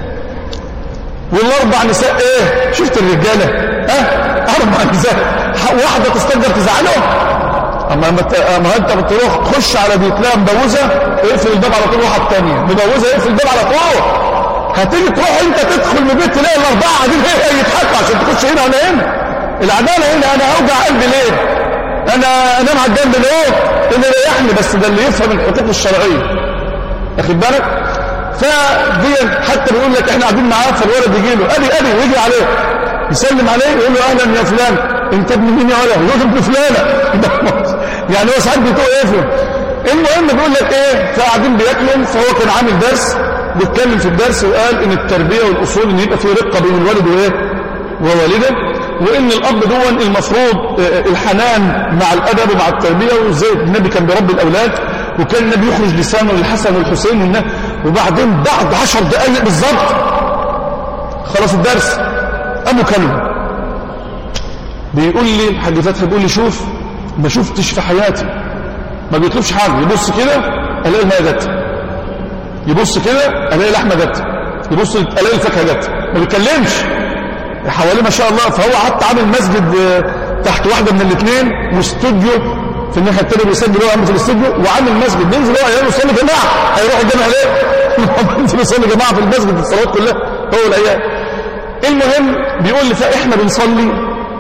والاربع نساء ايه شفت الرجاله ها أه؟ اربع نساء واحده تستقدر تزعله اما اما انت بتروح تخش على بيت لها مبوزه اقفل الباب على طول واحد تانية مبوزه اقفل الباب على طول هتيجي تروح انت تدخل من البيت تلاقي الاربعه قاعدين هي يضحكوا عشان تخش هنا ولا هنا العداله هنا انا اوجع قلبي ليه انا انام على الجنب ليه اللي يريحني بس ده اللي يفهم الحقوق الشرعيه واخد بالك فدي حتى بيقول لك احنا قاعدين معاه فالولد يجي له ادي ادي ويجي عليه يسلم عليه يقول له اهلا يا فلان انت ابن مين يا ولد يقول ابن فلانه يعني هو ساعات بتقول ايه المهم بيقول لك ايه فقاعدين بياكلوا فهو كان عامل درس بيتكلم في الدرس وقال ان التربيه والاصول ان يبقى في رقه بين الوالد وايه ووالده وان الاب دون المفروض الحنان مع الادب ومع التربيه وازاي النبي كان بيربي الاولاد وكان النبي يخرج لسانه للحسن والحسين وبعدين بعد عشر دقائق بالظبط خلص الدرس ابو كلب بيقول لي الحاج فتحي بيقول لي شوف ما شفتش في حياتي ما بيطلبش حاجه يبص كده الاقي الماء جت يبص كده الاقي اللحمه جت يبص الاقي الفاكهه جت ما بيتكلمش حواليه ما شاء الله فهو حتى عامل مسجد تحت واحده من الاثنين واستوديو في الناحيه الثانيه بيسجل هو عامل في الاستوديو وعامل مسجد بينزل هو عياله يصلي جماعه هيروح الجامع ليه؟ بينزل يصلي جماعه في المسجد الصلوات كلها هو الايام المهم بيقول لي فاحنا بنصلي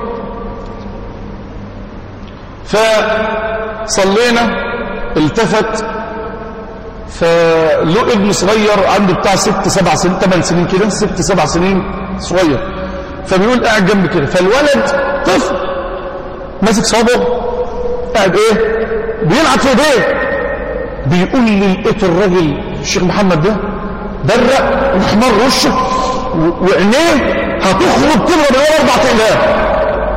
فصلينا التفت فله ابن صغير عنده بتاع ست سبع سنين ثمان سنين كده ست سبع سنين صغير فبيقول قاعد جنب كده فالولد طفل ماسك صابه قاعد ايه بيلعب في ايديه بيقول لي لقيت الراجل الشيخ محمد ده برق واحمر وشه وعينيه هتخرج كده من اربع ايام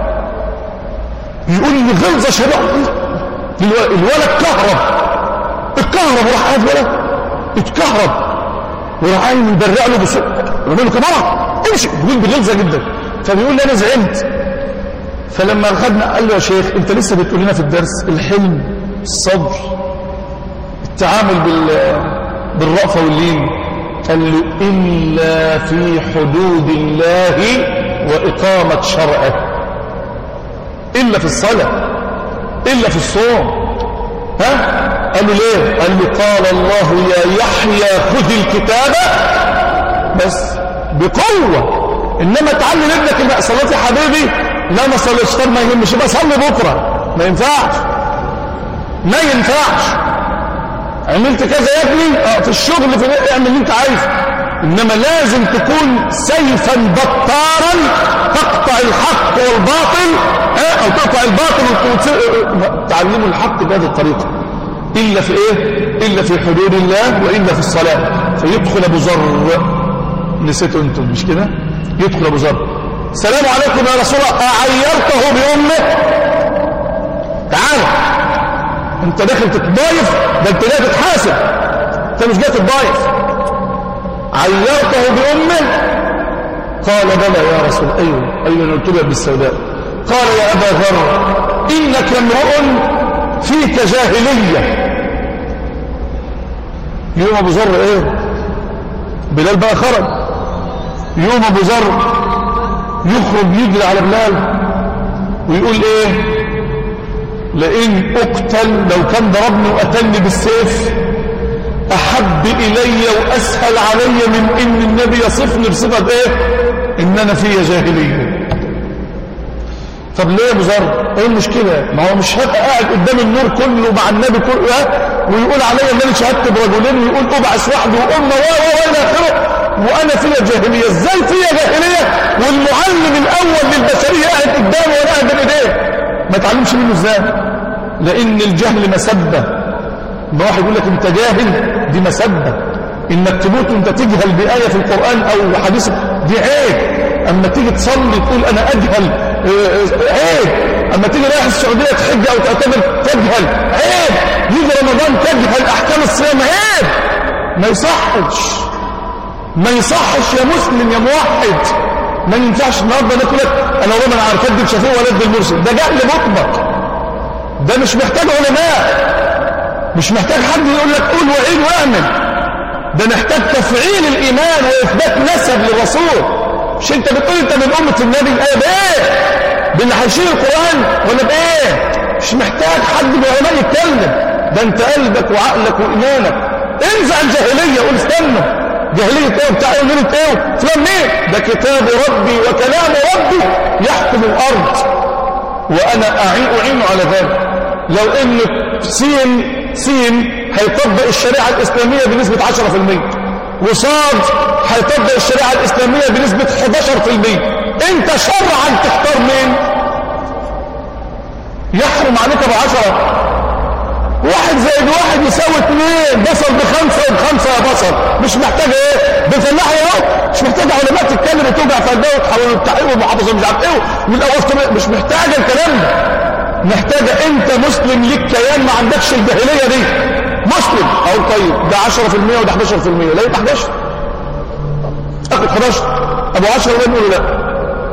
يقول لي غلظه شديده الولد كهرب اتكهرب وراح قاعد ولد اتكهرب وراح قايم يبرق له بصوت بيقول له كبره امشي بيقول بغلظه جدا فبيقول لي انا زعلت فلما اخذنا قال له يا شيخ انت لسه بتقول لنا في الدرس الحلم الصبر التعامل بال بالرأفة واللين قال له إلا في حدود الله وإقامة شرعه إلا في الصلاة إلا في الصوم ها قال له ليه قال له قال الله يا يحيى خذ الكتاب بس بقوة إنما تعلم ابنك إن صلاة يا حبيبي لا ما صليتش طب ما يهمش يبقى صلي بكرة ما ينفعش ما ينفعش عملت كذا يا ابني اه في الشغل في اعمل اللي انت عايزه انما لازم تكون سيفا بطارا تقطع الحق والباطل اه او تقطع الباطل تعلموا الحق بهذه الطريقه الا في ايه الا في حدود الله والا في الصلاه فيدخل ابو ذر نسيتوا انتم مش كده يدخل ابو ذر السلام عليكم يا رسول الله اعيرته بامه تعال انت داخل تتضايف ده انت جاي تتحاسب انت مش جاي تتضايف عيرته بامه قال بلى يا رسول ايوه ايوه انا قلت له يا ابن السوداء قال يا ابا ذر انك امرؤ فيك جاهليه يوم ابو ذر ايه بلال بقى خرج يوم ابو ذر يخرج يجري على بلال ويقول ايه لئن اقتل لو كان ضربني وقتلني بالسيف احب الي واسهل علي من ان النبي يصفني بصفه ايه ان انا فيا جاهليه طب ليه يا ابو ذر ايه المشكله ما هو مش هبقى قاعد قدام النور كله مع النبي كله ويقول عليا ان انا شهدت برجلين ويقول ابعث وحده وامه و و الى اخره وانا فيا جاهليه ازاي فيا جاهليه والمعلم الاول للبشريه قاعد قدامي وانا قاعد بين ايديه ما تعلمش منه ازاي لان الجهل مسبه ما واحد يقول لك انت جاهل دي مسبه انك تموت وانت تجهل بايه في القران او حديث دي عيب اما تيجي تصلي تقول انا اجهل عيب اما تيجي رايح السعوديه تحج او تعتمر تجهل عيب يجي رمضان تجهل احكام الصيام عيب ما يصحش ما يصحش يا مسلم يا موحد ما ينفعش النهارده ناكل لك انا والله ما انا عارف ادي الشافعي ولا ادي المرسل ده جهل مطلق ده مش محتاج علماء مش محتاج حد يقول لك قول وعيد واعمل ده محتاج تفعيل الايمان واثبات نسب للرسول مش انت بتقول انت من امه النبي الايه بايه باللي هيشيل القران ولا بايه مش محتاج حد من العلماء يتكلم ده انت قلبك وعقلك وايمانك انزع الجاهليه قول استنى جاهلية ايه بتاع ايه ملة ايه فلان مين ده كتاب ربي وكلام ربي يحكم الارض وانا اعين اعين على ذلك لو ان سين سين هيطبق الشريعة الاسلامية بنسبة 10% وصاد هيطبق الشريعة الاسلامية بنسبة 11% انت شرعا تختار مين يحرم عليك بعشرة واحد زائد واحد يساوي اثنين بصل بخمسة وبخمسة يا بصل مش محتاج ايه بفلاحي اهو مش محتاج علماء تتكلم وتوجع في قلبها وتحاول التحقيق والمحافظة مش عارف ايه والاول مش محتاجة الكلام ده محتاجة انت مسلم ليك كيان ما عندكش الجاهلية دي مسلم او طيب ده 10% وده 11% لا يبقى 11 اخد 11 ابو 10 ده نقول لا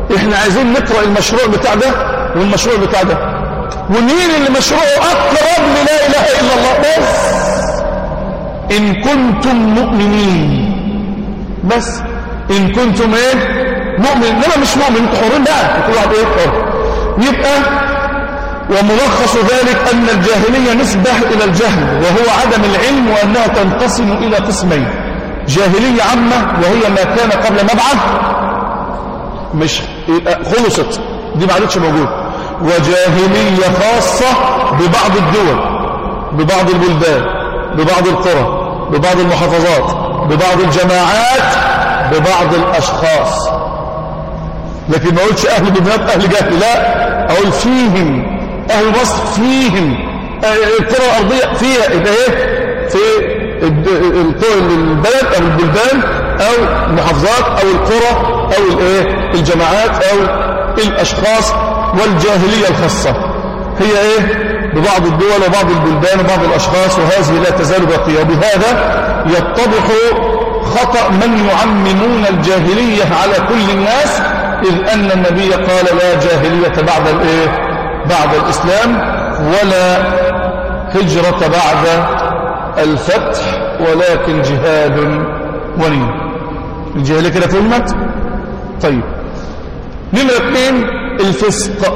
احنا عايزين نقرأ المشروع بتاع ده والمشروع بتاع ده ومين اللي مشروعه أقرب للا إله إلا الله بس إن كنتم مؤمنين بس إن كنتم إيه مؤمن إنما مش مؤمن انتوا حرين بقى كل واحد إيه حر يبقى وملخص ذلك أن الجاهلية نسبة إلى الجهل وهو عدم العلم وأنها تنقسم إلى قسمين جاهلية عامة وهي ما كان قبل مبعث مش خلصت دي ما عادتش موجود وجاهلية خاصة ببعض الدول ببعض البلدان ببعض القرى ببعض المحافظات ببعض الجماعات ببعض الأشخاص لكن ما أقولش أهل دمياط أهل جهل لا أقول فيهم أهل مصر فيهم القرى الأرضية فيها إذا إيه في البلد أو البلدان أو المحافظات أو القرى أو الإيه الجماعات أو الأشخاص والجاهلية الخاصة هي إيه ببعض الدول وبعض البلدان وبعض الأشخاص وهذه لا تزال باقية وبهذا يتضح خطأ من يعممون الجاهلية على كل الناس إذ أن النبي قال لا جاهلية بعد الإيه بعد الإسلام ولا هجرة بعد الفتح ولكن جهاد ونية الجاهلية كده فهمت طيب نمرة اثنين الفسق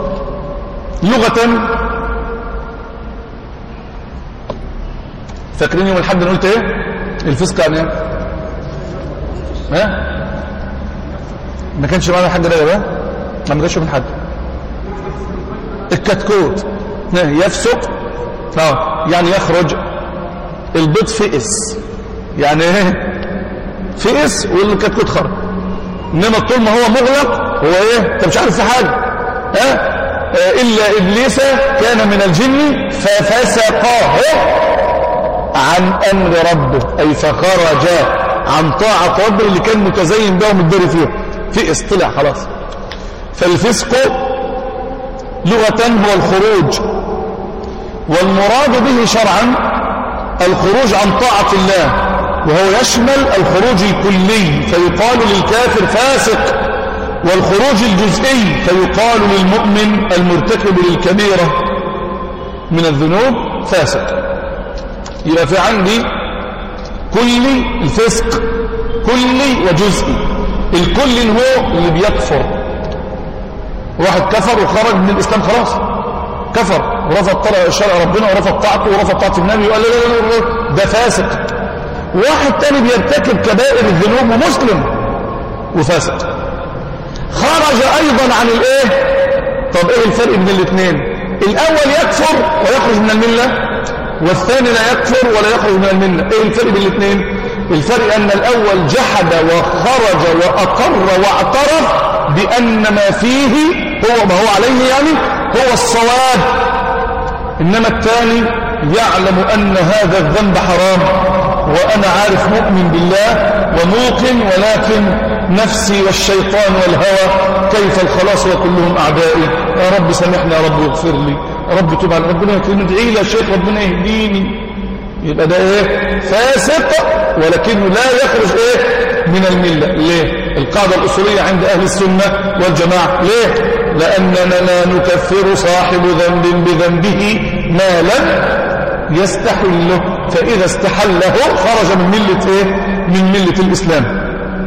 لغة فاكرين يوم الحد قلت ايه الفسق يعني ايه ها ما كانش معنا الحد ده بقى ما جاش من حد الكتكوت يفسق اه يعني يخرج البيض فئس يعني ايه فئس والكتكوت خرج انما طول ما هو مغلق هو ايه انت مش عارف في حاجه ها الا ابليس كان من الجن ففسق عن امر ربه اي فخرج عن طاعه ربه اللي كان متزين بها ومتدري فيها فئس طلع خلاص فالفسق لغة هو الخروج والمراد به شرعا الخروج عن طاعة الله وهو يشمل الخروج الكلي فيقال للكافر فاسق والخروج الجزئي فيقال للمؤمن المرتكب للكبيرة من الذنوب فاسق يبقى في عندي كلي الفسق كلي وجزئي الكلي هو اللي بيكفر واحد كفر وخرج من الإسلام خلاص كفر ورفض طلع شرع ربنا ورفض طاعته ورفض طاعة النبي وقال لا لا لا ده فاسق واحد تاني بيرتكب كبائر الذنوب ومسلم وفاسق خرج أيضا عن الإيه طب إيه الفرق بين الاثنين الأول يكفر ويخرج من الملة والثاني لا يكفر ولا يخرج من الملة إيه الفرق بين الاثنين الفرق أن الأول جحد وخرج وأقر واعترف بأن ما فيه هو ما هو عليه يعني هو الصواب إنما الثاني يعلم أن هذا الذنب حرام وأنا عارف مؤمن بالله وموقن ولكن نفسي والشيطان والهوى كيف الخلاص وكلهم أعدائي يا رب سامحني يا رب واغفر لي يا رب تب على ربنا يكرمني ادعي لي يا شيخ ربنا يهديني يبقى ده ايه فاسق ولكنه لا يخرج ايه من المله ليه القاعده الاصوليه عند اهل السنه والجماعه ليه لاننا لا نكفر صاحب ذنب بذنبه ما لم يستحله فاذا استحله خرج من مله ايه من مله الاسلام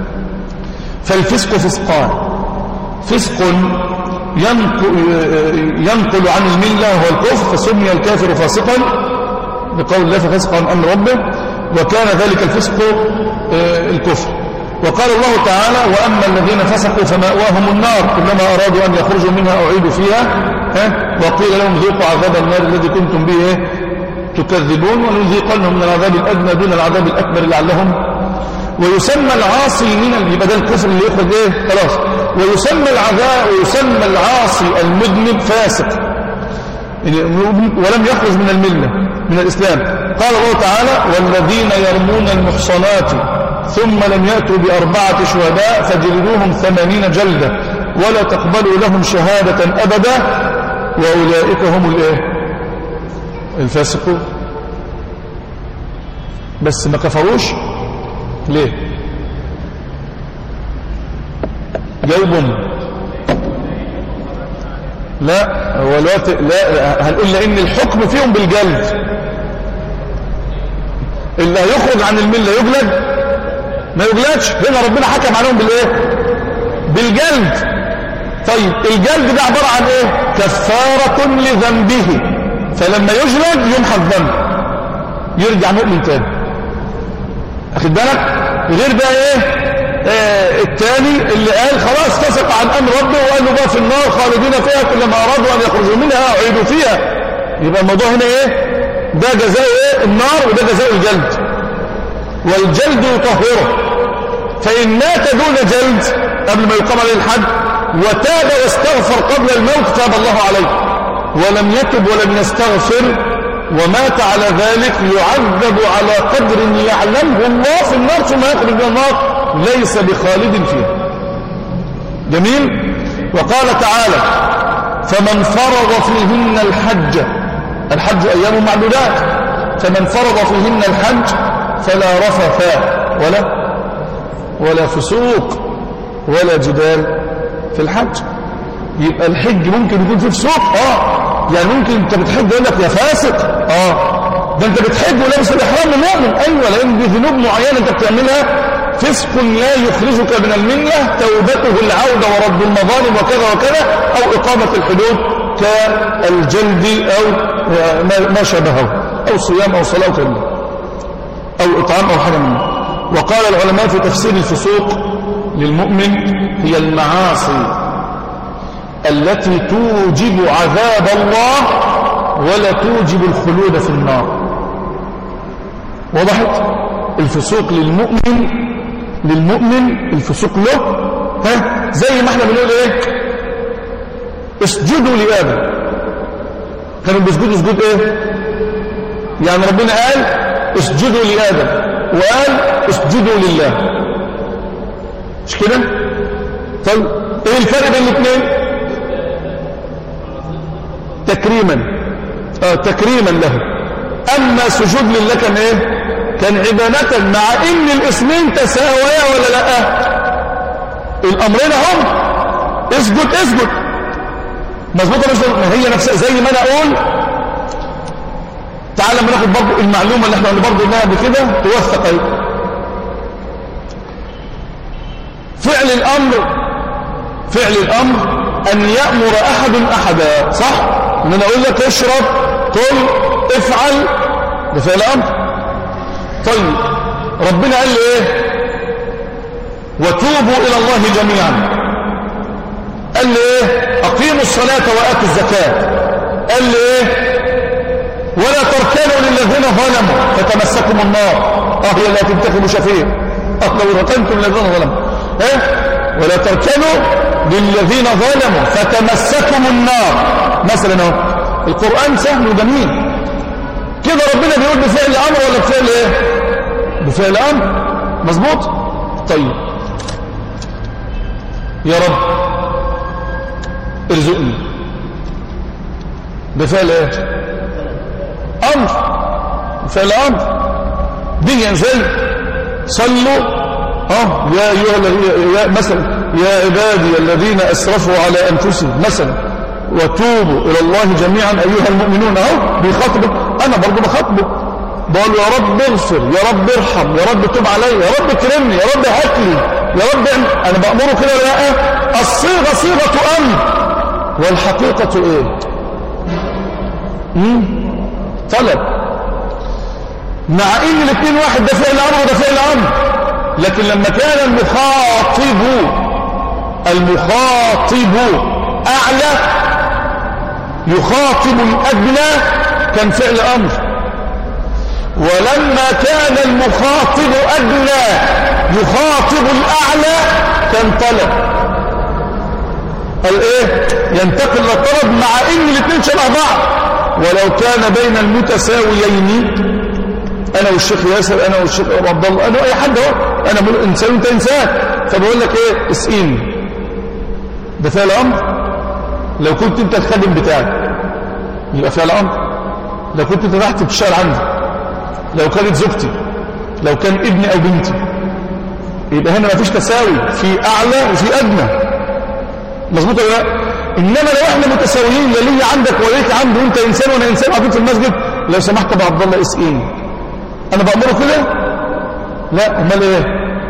فالفسق فسقان فسق ينقل, ينقل عن المله وهو الكفر فسمي الكافر فاسقا بقول الله ففسق عن أمر ربه وكان ذلك الفسق الكفر وقال الله تعالى وأما الذين فسقوا فمأواهم النار كلما أرادوا أن يخرجوا منها أعيدوا فيها وقيل لهم ذوقوا عذاب النار الذي كنتم به تكذبون ونذيقنهم من العذاب الأدنى دون العذاب الأكبر لعلهم ويسمى العاصي من يبقى ده الكفر اللي يخرج ايه خلاص ويسمى العذاب ويسمى العاصي المذنب فاسق ولم يخرج من المله من الإسلام قال الله تعالى والذين يرمون المحصنات ثم لم يأتوا بأربعة شهداء فجلدوهم ثمانين جلدة ولا تقبلوا لهم شهادة أبدا وأولئك هم الإيه الفاسقون بس ما كفروش ليه جاوب لا هو الوقت لا هنقول لان الحكم فيهم بالجلد اللي هيخرج عن المله يجلد ما يجلدش هنا ربنا حكم عليهم بالايه بالجلد طيب الجلد ده عباره عن ايه كفاره لذنبه فلما يجلد يمحى الذنب يرجع مؤمن تاني اخد بالك غير بقى ايه آه الثاني اللي قال خلاص فسق عن امر ربه وقال له بقى في النار خالدين فيها كلما ارادوا ان يخرجوا منها اعيدوا فيها يبقى الموضوع هنا ايه ده جزاء ايه النار وده جزاء الجلد والجلد يطهره فان مات دون جلد قبل ما يقام عليه الحد وتاب واستغفر قبل الموت تاب الله عليه ولم يتب ولم يستغفر ومات على ذلك يعذب على قدر يعلمه الله في النار ثم يخرج من النار ليس بخالد فيها جميل وقال تعالى فمن فرض فيهن الحج الحج أيام معدودات فمن فرض فيهن الحج فلا رفث ولا ولا فسوق ولا جدال في الحج يبقى الحج ممكن يكون فيه فسوق اه يعني ممكن انت بتحج يقول لك يا فاسق اه ده انت بتحج ولابس الاحرام المؤمن ايوه لان دي ذنوب معينه انت بتعملها فسق لا يخرجك من المله توبته العوده ورد المظالم وكذا وكذا او اقامه الحدود كالجلد او ما شابهه او صيام او صلاه او اطعام او حاجه منه وقال العلماء في تفسير الفسوق للمؤمن هي المعاصي التي توجب عذاب الله ولا توجب الخلود في النار وضحت الفسوق للمؤمن للمؤمن الفسوق له ها زي ما احنا بنقول ايه اسجدوا لآدم كانوا بيسجدوا سجود ايه يعني ربنا قال اسجدوا لآدم وقال اسجدوا لله مش كده طيب ايه الفرق بين الاثنين تكريما آه تكريما له أما سجود لله كان إيه كان عبادة مع إن الاسمين تساويا ولا لا الأمرين هم اسجد اسجد مظبوطة مش ما هي نفسها زي ما أنا أقول تعال لما ناخد برضه المعلومة اللي احنا برضه قلناها قبل كده توثق اهي فعل الأمر فعل الأمر أن يأمر أحد أحدا صح؟ ان انا اقول لك اشرب قل افعل ده فعل امر طيب ربنا قال لي ايه وتوبوا الى الله جميعا قال لي ايه اقيموا الصلاه واتوا الزكاه قال لي ايه ولا تركنوا للذين ظلموا فتمسكم النار اه هي لا تنتخبوا شفيع اه لو ركنتم للذين ظلموا ايه ولا تركنوا للذين ظلموا فتمسكم النار مثلا اهو القرآن سهل وجميل كده ربنا بيقول بفعل امر ولا بفعل ايه بفعل امر مظبوط طيب يا رب ارزقني بفعل ايه امر بفعل امر دي زي صلوا اه يا ايها يا مثلا يا عبادي الذين اسرفوا على انفسهم مثلا وتوبوا إلى الله جميعا أيها المؤمنون أهو بيخاطبك أنا برضو بخاطبك بقول يا رب اغفر يا رب ارحم يا رب تب علي يا رب كرمني يا رب هات لي يا رب أنا بأمره كده لا الصيغة صيغة أمر والحقيقة إيه مم؟ طلب مع ان الاثنين واحد ده فعل امر وده فعل امر لكن لما كان المخاطب المخاطب اعلى يخاطب الأدنى كان فعل أمر ولما كان المخاطب أدنى يخاطب الأعلى كان طلب قال إيه ينتقل للطلب مع إن الاثنين شبه بعض ولو كان بين المتساويين أنا والشيخ ياسر أنا والشيخ عبد الله أنا أي حد هو أنا إنسان وأنت إنسان فبقول لك إيه اسقيني ده فعل أمر لو كنت انت الخادم بتاعك يبقى فعل امر لو كنت انت تحت بتشتغل عندي لو كانت زوجتي لو كان ابني او بنتي يبقى هنا مفيش تساوي في اعلى وفي ادنى مظبوط ولا لا انما لو احنا متساويين لا ليا عندك ولا ليك عندي وانت انسان وانا انسان قاعدين في المسجد لو سمحت ابو عبد الله اسقيني انا بامره كده لا امال ايه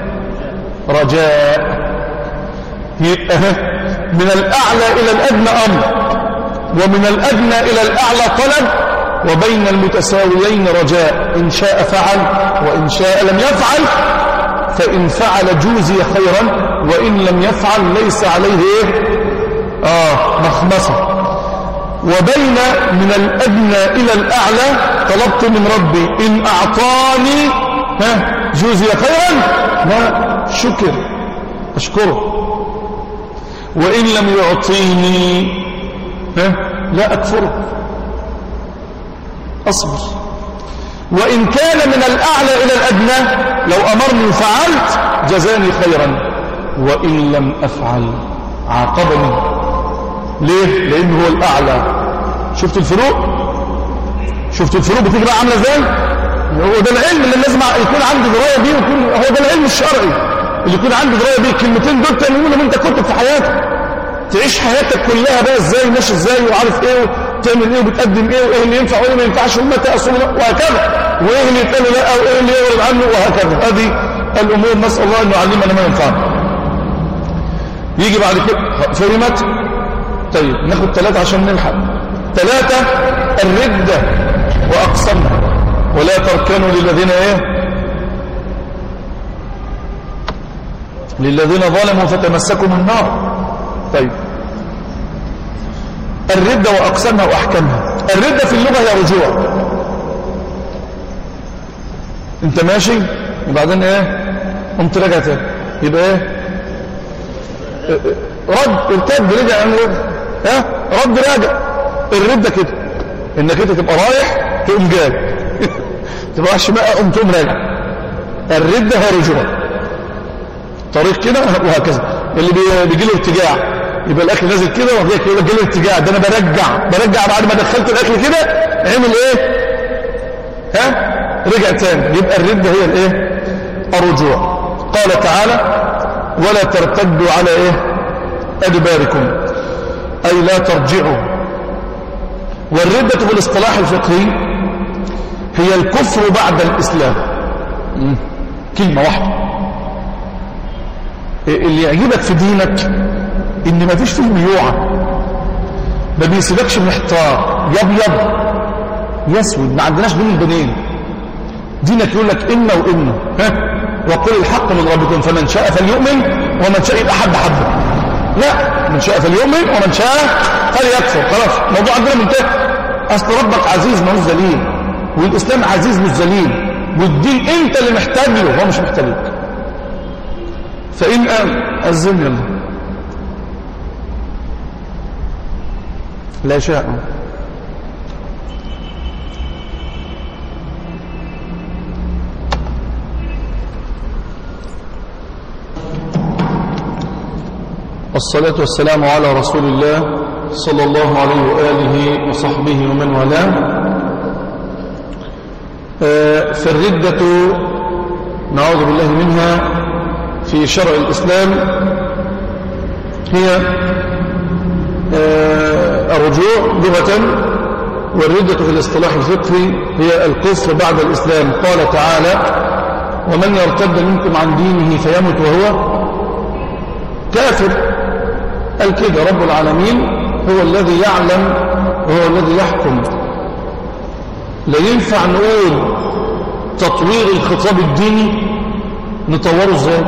رجاء يبقى من الاعلى الى الادنى امر ومن الادنى الى الاعلى طلب وبين المتساويين رجاء ان شاء فعل وان شاء لم يفعل فان فعل جوزي خيرا وان لم يفعل ليس عليه ايه اه مخمصه وبين من الأدنى إلى الأعلى طلبت من ربي إن أعطاني ها جوزي خيرا لا شكر أشكره وإن لم يعطيني ها لا أكفره أصبر وإن كان من الأعلى إلى الأدنى لو أمرني فعلت جزاني خيرا وإن لم أفعل عاقبني ليه لانه هو الاعلى شفت الفروق شفت الفروق بتيجي بقى عامله ازاي هو ده العلم اللي لازم يكون عندي درايه بيه ويكون هو ده العلم الشرعي اللي يكون عندي درايه بيه الكلمتين دول تعملوا انت كنت في حياتك تعيش حياتك كلها بقى ازاي ماشي ازاي وعارف ايه وتعمل ايه وبتقدم ايه وايه اللي ينفع وايه ما ينفعش ومتى اصول وهكذا وايه اللي يتقال لا وايه اللي يورد عنه وهكذا هذه الامور نسال الله انه يعلمنا ما ينفعنا يجي بعد كده فهمت طيب ناخد ثلاثة عشان نلحق ثلاثة الردة وأقسمها ولا تركنوا للذين ايه للذين ظلموا فتمسكوا من النار طيب الردة وأقسمها وأحكامها الردة في اللغة هي رجوع انت ماشي وبعدين ايه قمت راجع تاني يبقى ايه رد ارتد رجع عن ها رد راجع الردة كده انك انت تبقى رايح تقوم جاي تبقى رايح شمال قوم تقوم راجع الردة هي رجوع طريق كده وهكذا اللي بيجي له ارتجاع يبقى الاكل نازل كده وبعد كده يجي له ارتجاع ده انا برجع برجع بعد ما دخلت الاكل كده عمل ايه ها رجع تاني يبقى الردة هي الايه الرجوع قال تعالى ولا ترتدوا على ايه ادباركم اي لا ترجعوا والردة في الاصطلاح الفقهي هي الكفر بعد الاسلام كلمة واحدة اللي يعجبك في دينك ان ما فيش فيه ميوعة ما بيسيبكش محتار يبيض يسود ما عندناش بين البنين دينك يقول لك إما وإما ها وقل الحق من ربكم فمن شاء فليؤمن ومن شاء يبقى حد حبه لا من شاء فليؤمن ومن شاء فليكفر خلاص الموضوع عندنا منتهي اصل ربك عزيز ما هو ذليل والاسلام عزيز مش ذليل والدين انت اللي محتاج له هو مش محتاج لك فان قام اذن يلا لا شاء الصلاة والسلام على رسول الله صلى الله عليه وآله وصحبه ومن والاه فالردة نعوذ بالله منها في شرع الإسلام هي الرجوع لغة والردة في الاصطلاح الفقهي هي الكفر بعد الإسلام قال تعالى ومن يرتد منكم عن دينه فيمت وهو كافر قال كده رب العالمين هو الذي يعلم وهو الذي يحكم لا ينفع نقول تطوير الخطاب الديني نطوره ازاي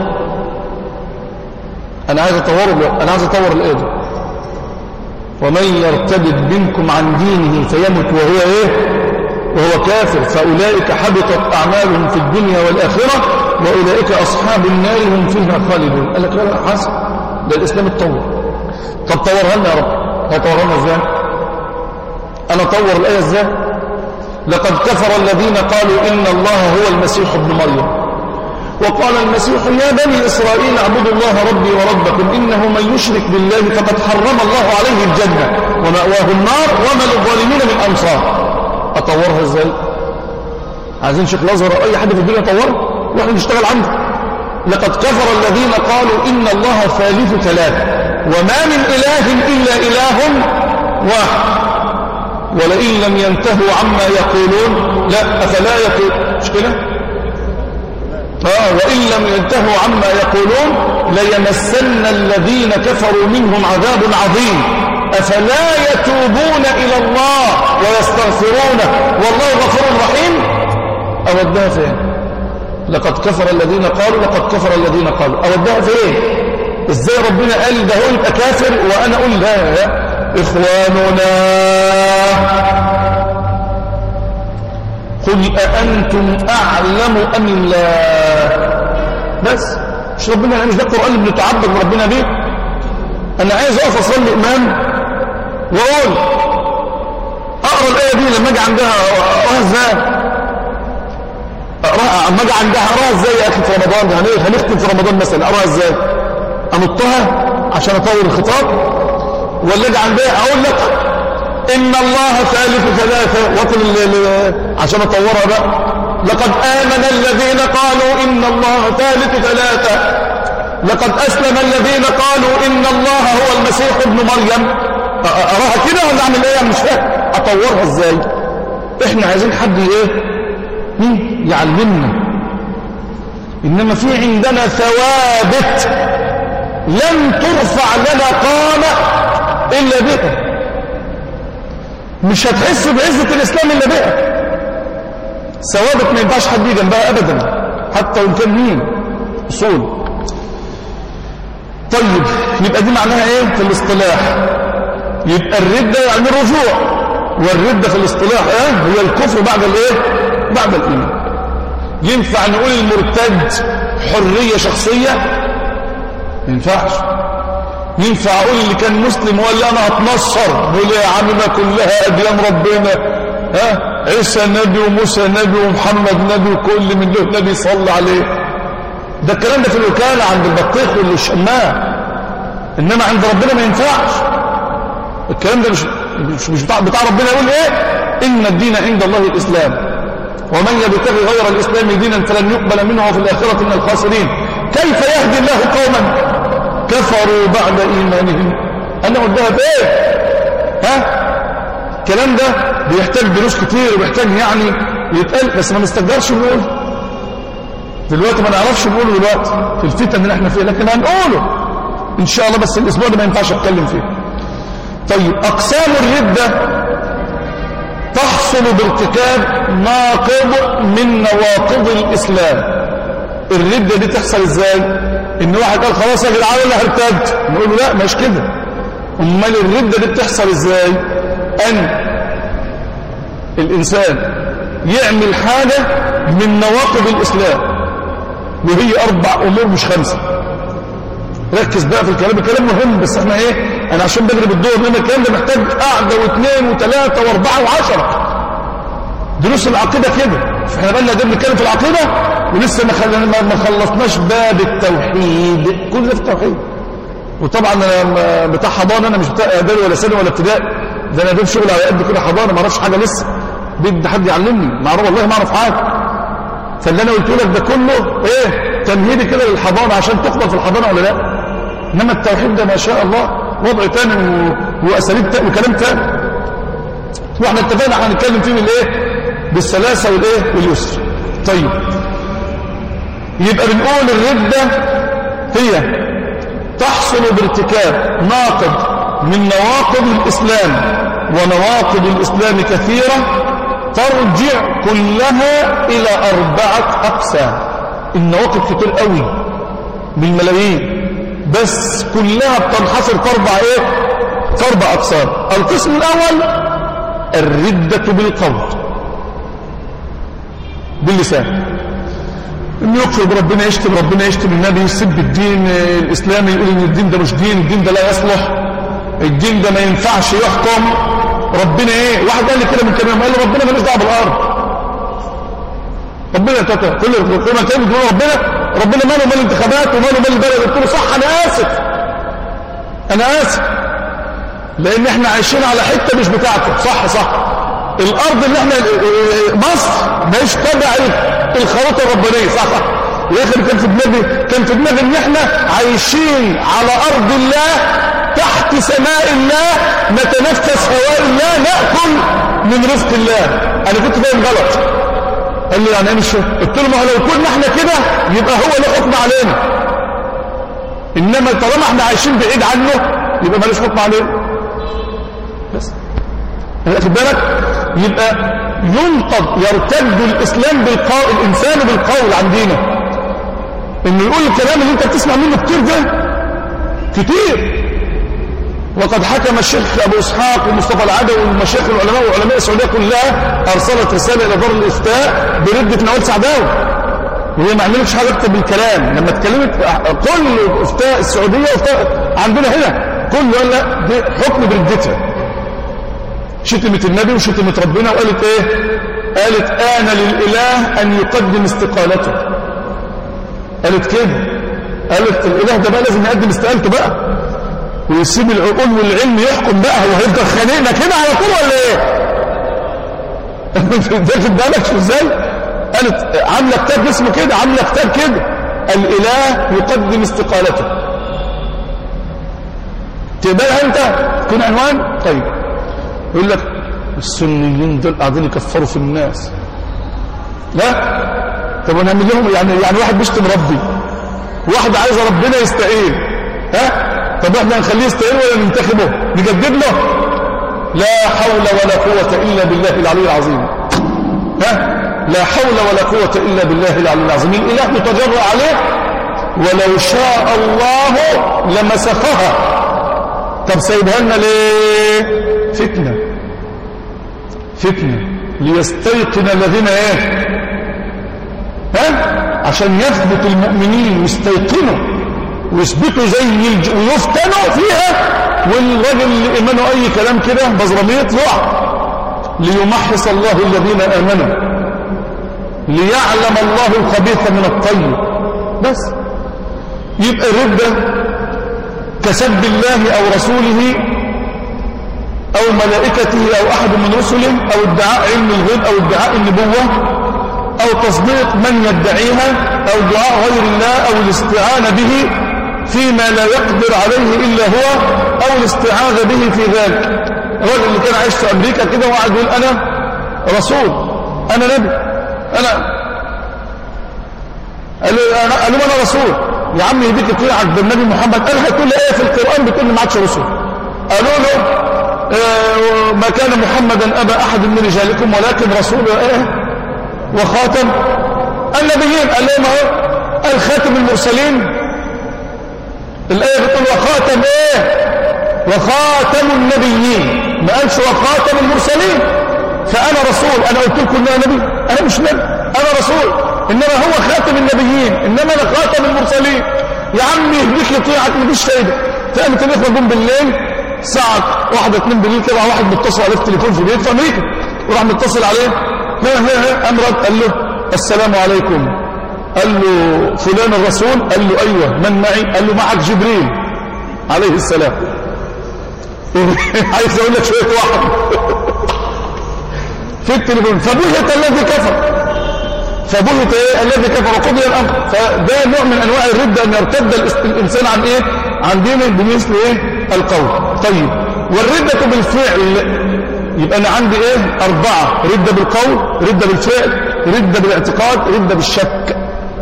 انا عايز اطوره انا عايز اطور الايه ومن يرتد منكم عن دينه فيمت وهو ايه وهو كافر فاولئك حبطت اعمالهم في الدنيا والاخره واولئك اصحاب النار هم فيها خالدون قال لك لا حسن ده الاسلام اتطور طب طورها لنا يا رب هيطورها لنا ازاي انا اطور الايه ازاي لقد كفر الذين قالوا ان الله هو المسيح ابن مريم وقال المسيح يا بني اسرائيل اعبدوا الله ربي وربكم انه من يشرك بالله فقد حرم الله عليه الجنه وماواه النار وما للظالمين من انصار اطورها ازاي عايزين شيخ الازهر او اي حد في الدنيا يطورها واحنا نشتغل عنده لقد كفر الذين قالوا ان الله ثالث ثلاثه وما من إله إلا إله واحد ولئن لم ينتهوا عما يقولون لا أفلا يقول مش كده آه وإن لم ينتهوا عما يقولون ليمسن الذين كفروا منهم عذاب عظيم أفلا يتوبون إلى الله ويستغفرونه والله غفور رحيم أودها فين لقد كفر الذين قالوا لقد كفر الذين قالوا أودها فين ازاي ربنا قال ده هو يبقى كافر وأنا أقول لا, لا إخواننا قل أأنتم أعلم أم الله بس مش ربنا يعني مش ده القرآن اللي بنتعبد ربنا بيه أنا عايز أقف أصلي إمام وأقول أقرأ الآية دي لما أجي عندها أقراها إزاي أقراها لما أجي عندها أقراها إزاي يا أخي في رمضان يعني هنختم في رمضان مثلا أقراها إزاي أنطها عشان أطور الخطاب ولا أجي عندها أقول لك إن الله ثالث ثلاثة وطن عشان أطورها بقى لقد آمن الذين قالوا إن الله ثالث ثلاثة لقد أسلم الذين قالوا إن الله هو المسيح ابن مريم أراها كده ولا أعمل إيه مش فاهم أطورها إزاي إحنا عايزين حد إيه مين يعلمنا إنما في عندنا ثوابت لن ترفع لنا قامة إلا بها مش هتحس بعزة الإسلام إلا بها ثوابت ما ينفعش حد يجي جنبها أبدا حتى وإن كان مين أصول طيب يبقى دي معناها إيه في الاصطلاح يبقى الردة يعني الرجوع والردة في الاصطلاح إيه هي الكفر بعد الإيه بعد الإيمان ينفع نقول المرتد حرية شخصية ما ينفعش ينفع اقول اللي كان مسلم وقال لي انا هتنصر نقول يا عم ما كلها اديان ربنا ها عيسى نبي وموسى نبي ومحمد نبي وكل من له نبي صلى عليه ده الكلام ده في الوكاله عند البطيخ واللي الشماع انما عند ربنا ما ينفعش الكلام ده مش مش, مش بتاع, بتاع ربنا يقول ايه ان الدين عند الله الاسلام ومن يبتغي غير الاسلام دينا فلن يقبل منه وفي الاخره من الخاسرين كيف يهدي الله قوما كفروا بعد إيمانهم أنا قلتها بإيه ها الكلام ده بيحتاج دروس كتير وبيحتاج يعني يتقال بس ما نستقدرش نقول دلوقتي ما نعرفش نقوله دلوقتي في الفتن اللي احنا فيها لكن هنقوله ان شاء الله بس الاسبوع ده ما ينفعش اتكلم فيه طيب اقسام الرده تحصل بارتكاب ناقض من نواقض الاسلام الرده دي تحصل ازاي ان واحد قال خلاص يا جدعان انا هرتد نقول له لا مش كده امال الرده دي بتحصل ازاي ان الانسان يعمل حاجه من نواقض الاسلام وهي اربع امور مش خمسه ركز بقى في الكلام الكلام مهم بس احنا ايه انا عشان بجري بالدور انما الكلام ده محتاج قعده واثنين وثلاثه واربعه وعشره دروس العقيده كده احنا بقى ده بنتكلم في العقيده ولسه ما ما خلصناش باب التوحيد كل ده في التوحيد وطبعا انا بتاع حضانه انا مش بتاع اعدادي ولا ثانوي ولا ابتدائي ده انا دوب شغل على قد كده حضانه ما اعرفش حاجه لسه بدي حد يعلمني ما اعرف والله ما اعرف حاجه فاللي انا قلت لك ده كله ايه تمهيدي كده للحضانه عشان تقبل في الحضانه ولا لا انما التوحيد ده ما شاء الله وضع تاني و... واساليب تاني وكلام تاني واحنا اتفقنا هنتكلم فيه بالايه بالسلاسه والايه واليسر طيب يبقى بنقول الردة هي تحصل بارتكاب ناقض من نواقض الإسلام ونواقض الإسلام كثيرة ترجع كلها إلى أربعة أقسام النواقض كتير قوي بالملايين بس كلها بتنحصر في أربع إيه؟ في أربع أقسام القسم الأول الردة بالقول باللسان انه يكفر بربنا يشتم ربنا يشتم النبي يسب الدين الاسلامي يقول ان الدين ده مش دين الدين ده لا يصلح الدين ده ما ينفعش يحكم ربنا ايه واحد قال لي كده من كلام قال لي ربنا مالوش دعوه بالارض ربنا تتا كل كل ما تقول ربنا ربنا ماله مال الانتخابات وماله مال البلد قلت له صح انا اسف انا اسف لان احنا عايشين على حته مش بتاعته صح صح الارض اللي احنا مصر مش تبع الخريطه الربانيه صح صح يا اخي كان في دماغي كان في دماغي ان احنا عايشين على ارض الله سماء الله نتنفس هواء الله نأكل من رزق الله أنا كنت فاهم غلط قال لي يعني مش قلت له ما هو لو كنا احنا كده يبقى هو له حكم علينا إنما طالما احنا عايشين بعيد عنه يبقى مالوش حكم علينا بس واخد بالك يبقى ينقض يرتد الإسلام بالقول الإنسان بالقول عن دينه إنه يقول الكلام اللي أنت بتسمع منه كتير ده كتير وقد حكم الشيخ أبو إسحاق ومصطفى العدوي والمشايخ العلماء وعلماء السعودية كلها أرسلت رسالة إلى دار الإفتاء بردة نوال سعداوي وهي ما عملتش حاجة أكتر بالكلام لما اتكلمت كل إفتاء السعودية وإفتاء عندنا هنا كله قال لا دي حكم بردتها شتمت النبي وشتمت ربنا وقالت ايه قالت آن للإله أن يقدم استقالته قالت كده قالت الإله ده بقى لازم يقدم استقالته بقى ويسيب العقول والعلم يحكم بقى هو هيفضل خانقنا كده على طول ولا ايه ده بالك شو ازاي قالت عامله كتاب اسمه كده عامله كتاب كده الاله يقدم استقالته تقبلها انت تكون عنوان طيب يقول لك السنيين دول قاعدين يكفروا في الناس لا طب ونعمل لهم يعني يعني واحد بيشتم ربي واحد عايز ربنا يستقيل ها طب احنا نخليه يستقيل ولا ننتخبه نجدد له لا حول ولا قوة إلا بالله العلي العظيم ها لا حول ولا قوة إلا بالله العلي العظيم الإله متجرع عليه ولو شاء الله لمسخها طب سيبها لنا ليه فتنة فتنة ليستيقن الذين ايه ها عشان يثبت المؤمنين ويستيقنوا ويثبتوا زي الج... ويفتنوا فيها والراجل اللي ايمانه اي كلام كده بزرميط يقع ليمحص الله الذين امنوا ليعلم الله الخبيث من الطيب بس يبقى الردة كسب الله او رسوله أو ملائكته أو أحد من رسله أو ادعاء علم الغيب أو ادعاء النبوة أو تصديق من يدعيها أو دعاء غير الله أو الاستعانة به فيما لا يقدر عليه إلا هو أو الاستعاذة به في ذلك الراجل اللي كان عايش في أمريكا كده وقعد يقول أنا رسول أنا نبي أنا قال له أنا, قال له أنا رسول يا عم يديك تقول عبد النبي محمد قال هتقول لي ايه في القرآن بتقول لي ما عادش رسول قالوا له آه ما كان محمدا أبا أحد من رجالكم ولكن رسول إيه وخاتم النبيين قال لهم اهو الخاتم المرسلين الآية بتقول وخاتم إيه وخاتم النبيين ما قالش وخاتم المرسلين فأنا رسول أنا قلت لكم أنا نبي أنا مش نبي أنا رسول إنما هو خاتم النبيين إنما أنا خاتم المرسلين يا عمي يهديك يطيعك مفيش فايدة تقامت الإخوة جم بالليل الساعة واحدة اتنين بالليل كده واحد متصل عليه في التليفون في بيت في أمريكا وراح متصل عليه ها ها ها أمرد قال له السلام عليكم قال له فلان الرسول قال له أيوة من معي قال له معك جبريل عليه السلام عايز أقول لك شوية واحد في التليفون فبهت الذي كفر فبهت ايه الذي كفر وقضي الامر فده نوع من انواع الرده ان يرتد الانسان عن ايه عن دينه بمثل ايه القول طيب والرده بالفعل يبقى انا عندي ايه اربعه رده بالقول رده بالفعل رده بالاعتقاد رده بالشك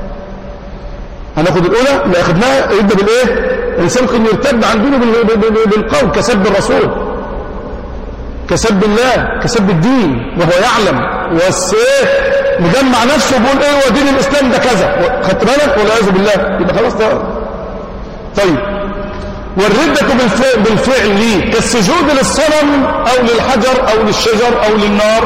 هناخد الاولى اللي اخدناها رده بالايه الانسان ممكن يرتد عن دينه بالقول كسب الرسول كسب الله كسب الدين وهو يعلم والسيف مجمع نفسه بيقول ايه هو دين الاسلام ده كذا خدت بالك والعياذ بالله يبقى خلاص ده طيب والردة بالفعل, بالفعل ليه كالسجود للصنم او للحجر او للشجر او للنار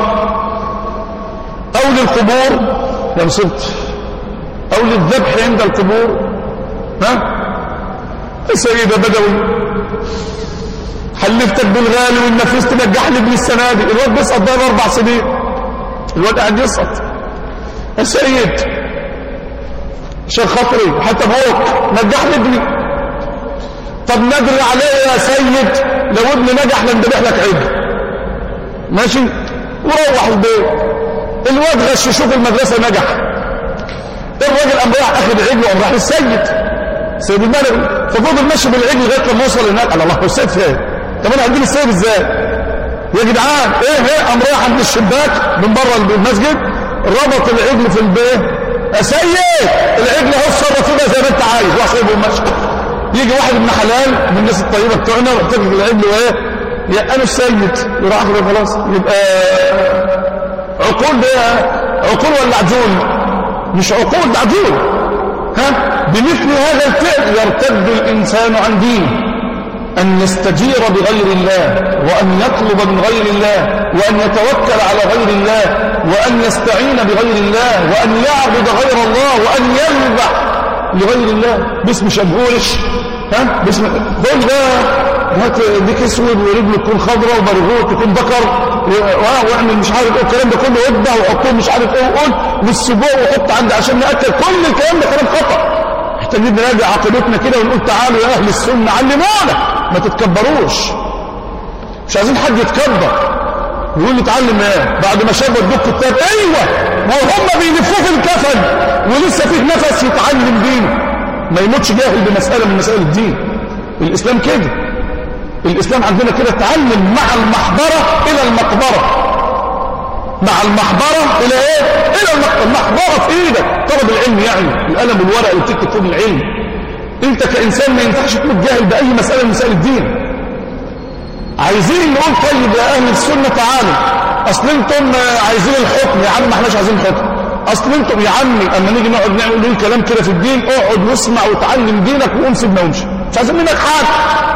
او للقبور يا مصبت او للذبح عند القبور ها سيدة بدوي حلفتك بالغالي والنفيس تنجح لي ابن السنة دي الواد بيسقط ده اربع سنين الواد قاعد يسقط يا سيد عشان خاطري حتى ابوك نجح لي ابني طب ندري عليه يا سيد لو ابني نجح لندبح لك عيد ماشي وروح البيت الواد غش شوف المدرسه نجح الراجل قام راح اخد عجله وقام راح للسيد سيد الملك ففضل ماشي بالعجل لغايه لما وصل هناك قال الله السيد فين طب انا هديله السيد ازاي يا جدعان ايه ايه قام رايح عند الشباك من بره المسجد ربط العجل في البيت يا سيد العجل اهو اتصرف فيها زي ما انت عايز راح سايبه وماشي يجي واحد ابن حلال من الناس الطيبه بتوعنا ويحتفل العجل وايه يا انا السيد يروح كده خلاص يبقى عقول ده عقول ولا عجول مش عقول ده عجول ها بمثل هذا الفعل يرتد الانسان عن دينه أن يستجير بغير الله وأن يطلب من غير الله وأن يتوكل على غير الله وأن يستعين بغير الله وأن يعبد غير الله وأن يذبح لغير الله باسم شبهولش ها باسم قول ده هات ديك اسود ورجله تكون خضراء وبرغوث تكون ذكر واعمل مش عارف ايه الكلام ده كله اذبح وحطوه مش عارف ايه وقول والسبوع وحط عند عشان ناكل كل الكلام ده كلام خطأ محتاجين نراجع عقيدتنا كده ونقول تعالوا يا اهل السنه علمونا ما تتكبروش مش عايزين حد يتكبر ويقول لي اتعلم ايه بعد ما شاب ادوك كتاب ايوه وهم بيلفوه في الكفن ولسه فيه نفس يتعلم دينه ما يموتش جاهل بمساله من مسائل الدين الاسلام كده الاسلام عندنا كده تعلم مع المحبره الى المقبره مع المحبره الى ايه الى المحبره في ايدك طلب العلم يعني القلم والورق اللي بتكتب فيه العلم انت كانسان ما ينفعش تموت جاهل باي مساله من مسائل الدين عايزين نقول طيب يا اهل السنه تعالوا اصل انتم عايزين الحكم يا عم ما احناش عايزين الحكم اصل انتم يا عمي اما نيجي نقعد نعمل نقول كلام كده في الدين اقعد واسمع وتعلم دينك وقوم سيبنا وامشي مش عايزين منك حاجه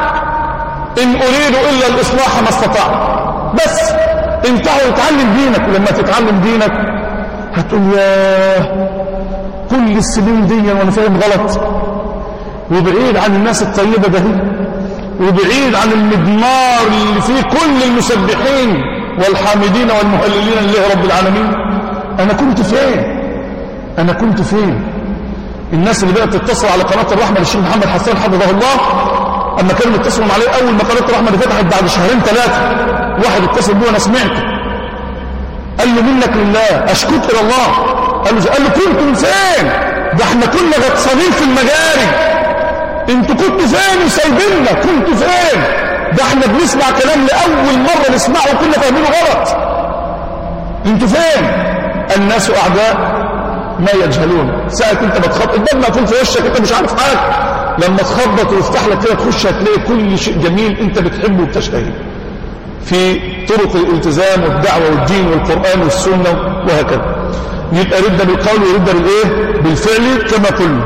ان اريد الا الاصلاح ما استطعت بس انتهوا وتعلم دينك ولما تتعلم دينك هتقول يا كل السنين دي وانا فاهم غلط وبعيد عن الناس الطيبة ده وبعيد عن المدمار اللي فيه كل المسبحين والحامدين والمهللين لله رب العالمين أنا كنت فين أنا كنت فين الناس اللي بقت تتصل على قناة الرحمة للشيخ محمد حسان حفظه الله أما كانوا يتصلوا عليه أول ما قناة الرحمة دي فتحت بعد شهرين ثلاثة واحد اتصل بيه وأنا سمعته قال له منك لله أشكوك إلى الله قال له قال له كنتم فين ده احنا كنا غطسانين في المجاري انتوا كنتوا فين وسايبيننا كنتوا فين ده احنا بنسمع كلام لاول مره نسمعه وكنا فاهمينه غلط انتوا فين الناس اعداء ما يجهلون ساعه انت بتخبط الباب مقفول في وشك انت مش عارف حاجه لما تخبط ويفتح لك كده تخش هتلاقي كل شيء جميل انت بتحبه وبتشتهيه في طرق الالتزام والدعوه والدين والقران والسنه وهكذا يبقى رد بالقول ورد بالايه بالفعل كما قلنا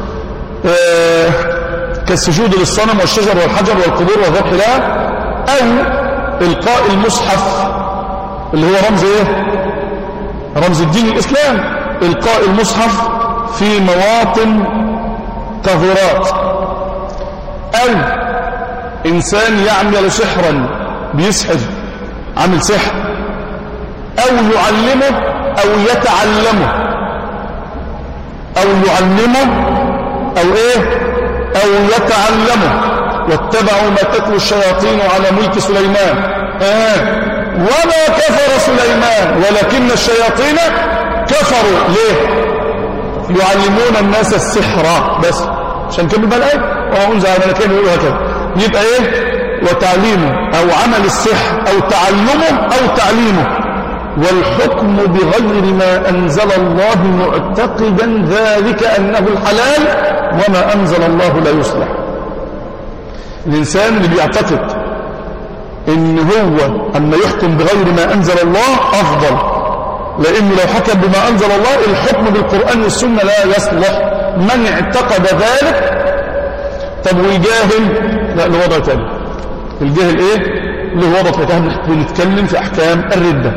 آه كالسجود للصنم والشجر والحجر والقبور والذبح لها أو إلقاء المصحف اللي هو رمز إيه؟ رمز الدين الإسلام إلقاء المصحف في مواطن طهورات أو إنسان يعمل سحرا بيسحر عامل سحر أو يعلمه أو يتعلمه أو يعلمه أو إيه أو يتعلمه واتبعوا ما تتلو الشياطين على ملك سليمان آه. وما كفر سليمان ولكن الشياطين كفروا ليه يعلمون الناس السحر بس عشان كده بقى الايه وانزل على ملكين يقولوا هكذا يبقى ايه وتعليمه او عمل السحر او تعلمه او تعليمه والحكم بغير ما أنزل الله معتقدا ذلك أنه الحلال وما أنزل الله لا يصلح الإنسان اللي بيعتقد إن هو أما يحكم بغير ما أنزل الله أفضل لأنه لو حكم بما أنزل الله الحكم بالقرآن والسنة لا يصلح من اعتقد ذلك طب والجاهل لا له وضع تاني الجاهل ايه له وضع تاني بنتكلم في أحكام الردة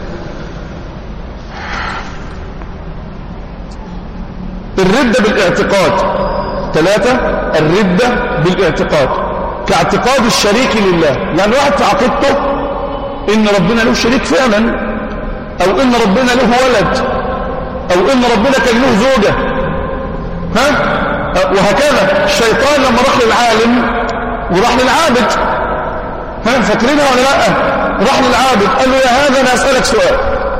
الردة بالاعتقاد ثلاثة الردة بالاعتقاد كاعتقاد الشريك لله لأن واحد في عقيدته إن ربنا له شريك فعلا أو إن ربنا له ولد أو إن ربنا كان له زوجة ها وهكذا الشيطان لما راح للعالم وراح للعابد ها فاكرينها ولا لا راح للعابد قال له يا هذا أنا أسألك سؤال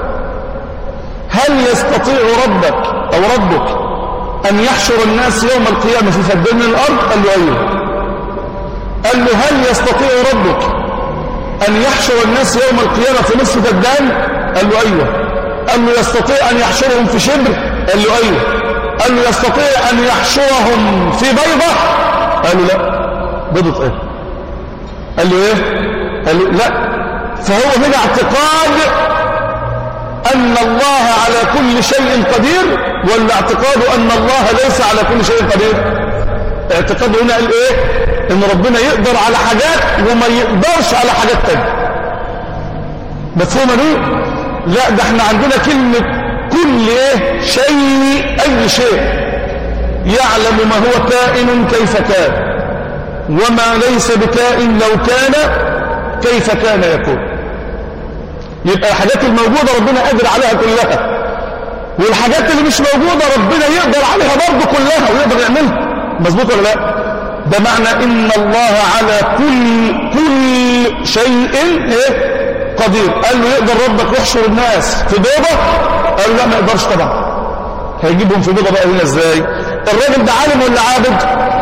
هل يستطيع ربك أو ربك أن يحشر الناس يوم القيامة في فدين الأرض قال له أيوه قال له هل يستطيع ربك أن يحشر الناس يوم القيامة في نصف فدان قال له أيوة قال له يستطيع أن يحشرهم في شبر قال له أيوة قال له يستطيع أن يحشرهم في بيضة قال له لا بيضة إيه قال له إيه قال له لا فهو هنا اعتقاد أن الله على كل شيء قدير ولا اعتقاد أن الله ليس على كل شيء قدير اعتقاد هنا قال ايه ان ربنا يقدر على حاجات وما يقدرش على حاجات تانية مفهومة دي لا ده احنا عندنا كلمة كل ايه شيء اي شيء يعلم ما هو كائن كيف كان وما ليس بكائن لو كان كيف كان يكون يبقى الحاجات الموجودة ربنا قادر عليها كلها والحاجات اللي مش موجودة ربنا يقدر عليها برضه كلها ويقدر يعملها مظبوط ولا لا ده معنى ان الله على كل كل شيء ايه قدير قال له يقدر ربك يحشر الناس في بيضة قال له لا ما يقدرش طبعا هيجيبهم في بيضة بقى هنا ازاي الراجل ده عالم ولا عابد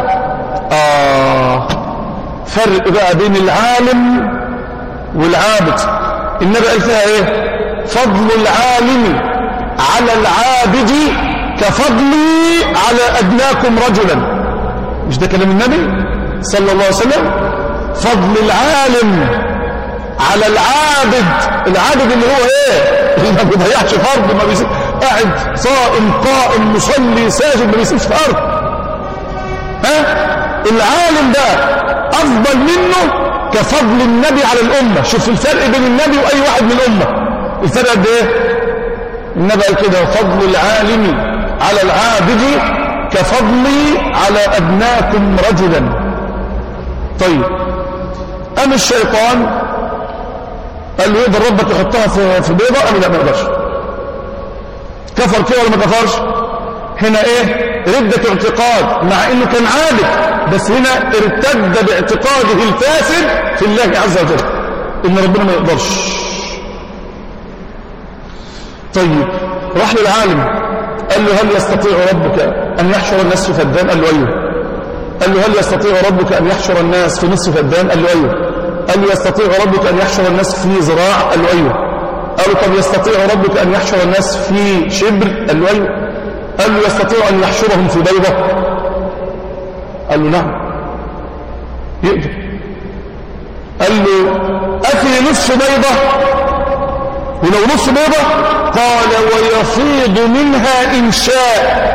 اه فرق بقى بين العالم والعابد النبي قال فيها ايه فضل العالم على العابد كفضلي على أدناكم رجلا مش ده كلام النبي صلى الله عليه وسلم فضل العالم على العابد العابد اللي هو ايه اللي ما بيضيعش فرض ما بيسيب قاعد صائم قائم مصلي ساجد ما بيسيبش فرض ها العالم ده افضل منه كفضل النبي على الامه شوف الفرق بين النبي واي واحد من الامه الفرق قد ايه النبي قال كده فضل العالم على العابد كفضلي على أدناكم رجلا طيب أم الشيطان قال له يقدر ربك يحطها في في بيضة قال له لا ما يقدرش كفر كده ولا ما كفرش هنا ايه ردة اعتقاد مع انه كان عابد بس هنا ارتد باعتقاده الفاسد في الله عز وجل ان ربنا ما يقدرش طيب راح للعالم قال له هل يستطيع ربك أن يحشر الناس في فدان قال له أيوه قال له هل يستطيع ربك أن يحشر الناس في نصف فدان قال له أيوه قال له يستطيع ربك أن يحشر الناس في زراع قال له أيوه قال له طب يستطيع ربك أن يحشر الناس في شبر قال له أيوه قال له يستطيع أن يحشرهم في بيضة قال له نعم يقدر قال له أفي نصف بيضة ولو نص بيضة قال ويفيض منها إن شاء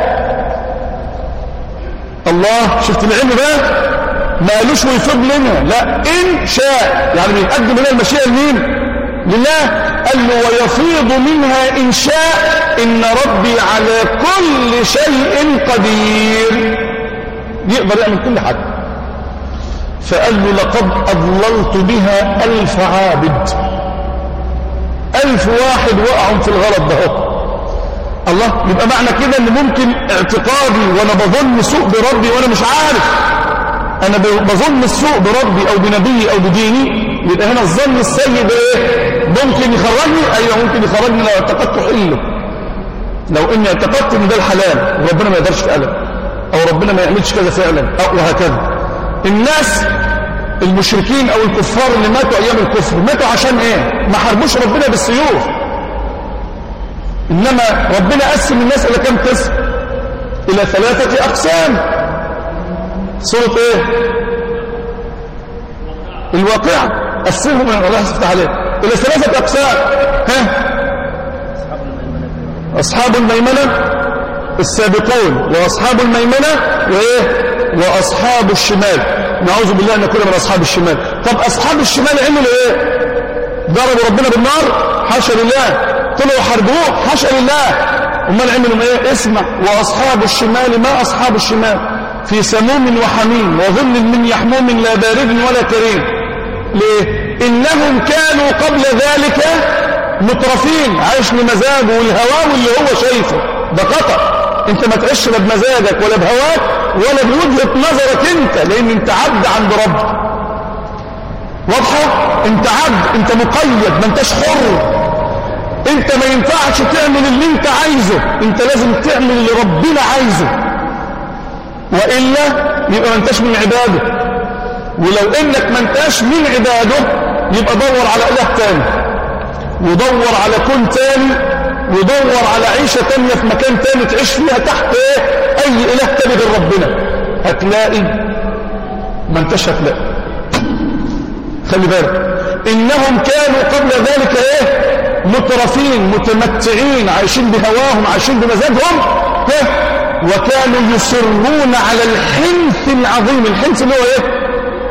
الله شفت العلم بقى ما قالوش ويفيض منها لا إن شاء يعني بيقدم لنا المشيئة لمين لله قال له ويفيض منها إن شاء إن ربي على كل شيء قدير يقدر يعمل كل حاجة فقال له لقد أضللت بها ألف عابد ألف واحد وقعوا في الغلط ده الله يبقى معنى كده ان ممكن اعتقادي وانا بظن سوء بربي وانا مش عارف انا بظن السوء بربي او بنبيي او بديني يبقى هنا الظن السيء ده ايه ممكن يخرجني ايوه ممكن يخرجني لو اعتقدت حله لو اني اعتقدت ان ده الحلال وربنا ما يقدرش فعلا او ربنا ما يعملش كذا فعلا او وهكذا الناس المشركين او الكفار اللي ماتوا ايام الكفر ماتوا عشان ايه ما حاربوش ربنا بالسيوف انما ربنا قسم الناس الى كم قسم الى ثلاثه اقسام سوره ايه الواقعه قسمهم من الله سبحانه عليه الى ثلاثه اقسام ها اصحاب الميمنه السابقون واصحاب الميمنه وايه واصحاب الشمال نعوذ بالله ان نكون من اصحاب الشمال طب اصحاب الشمال عملوا ايه ضربوا ربنا بالنار حاشا لله طلعوا حاربوه حاشا لله امال عملوا ايه اسمع واصحاب الشمال ما اصحاب الشمال في سموم وحميم وظل من يحموم لا بارد ولا كريم ليه انهم كانوا قبل ذلك مترفين عايش لمزاجه والهواه اللي هو شايفه ده قطع انت ما تعيش لا بمزاجك ولا بهواك ولا بوجهة نظرك انت لان انت عبد عند ربك واضحة انت عبد انت مقيد ما انتش حر انت ما ينفعش تعمل اللي انت عايزه انت لازم تعمل اللي ربنا عايزه وإلا يبقى ما انتش من عباده ولو انك ما انتاش من عباده يبقى دور على اله تاني ودور على كون تاني ودور على عيشة تانية في مكان تاني تعيش فيها تحت ايه اي اله تاني غير ربنا هتلاقي ما انتش هتلاقي خلي بالك انهم كانوا قبل ذلك ايه مترفين متمتعين عايشين بهواهم عايشين بمزاجهم ايه وكانوا يصرون على الحنث العظيم الحنث اللي هو ايه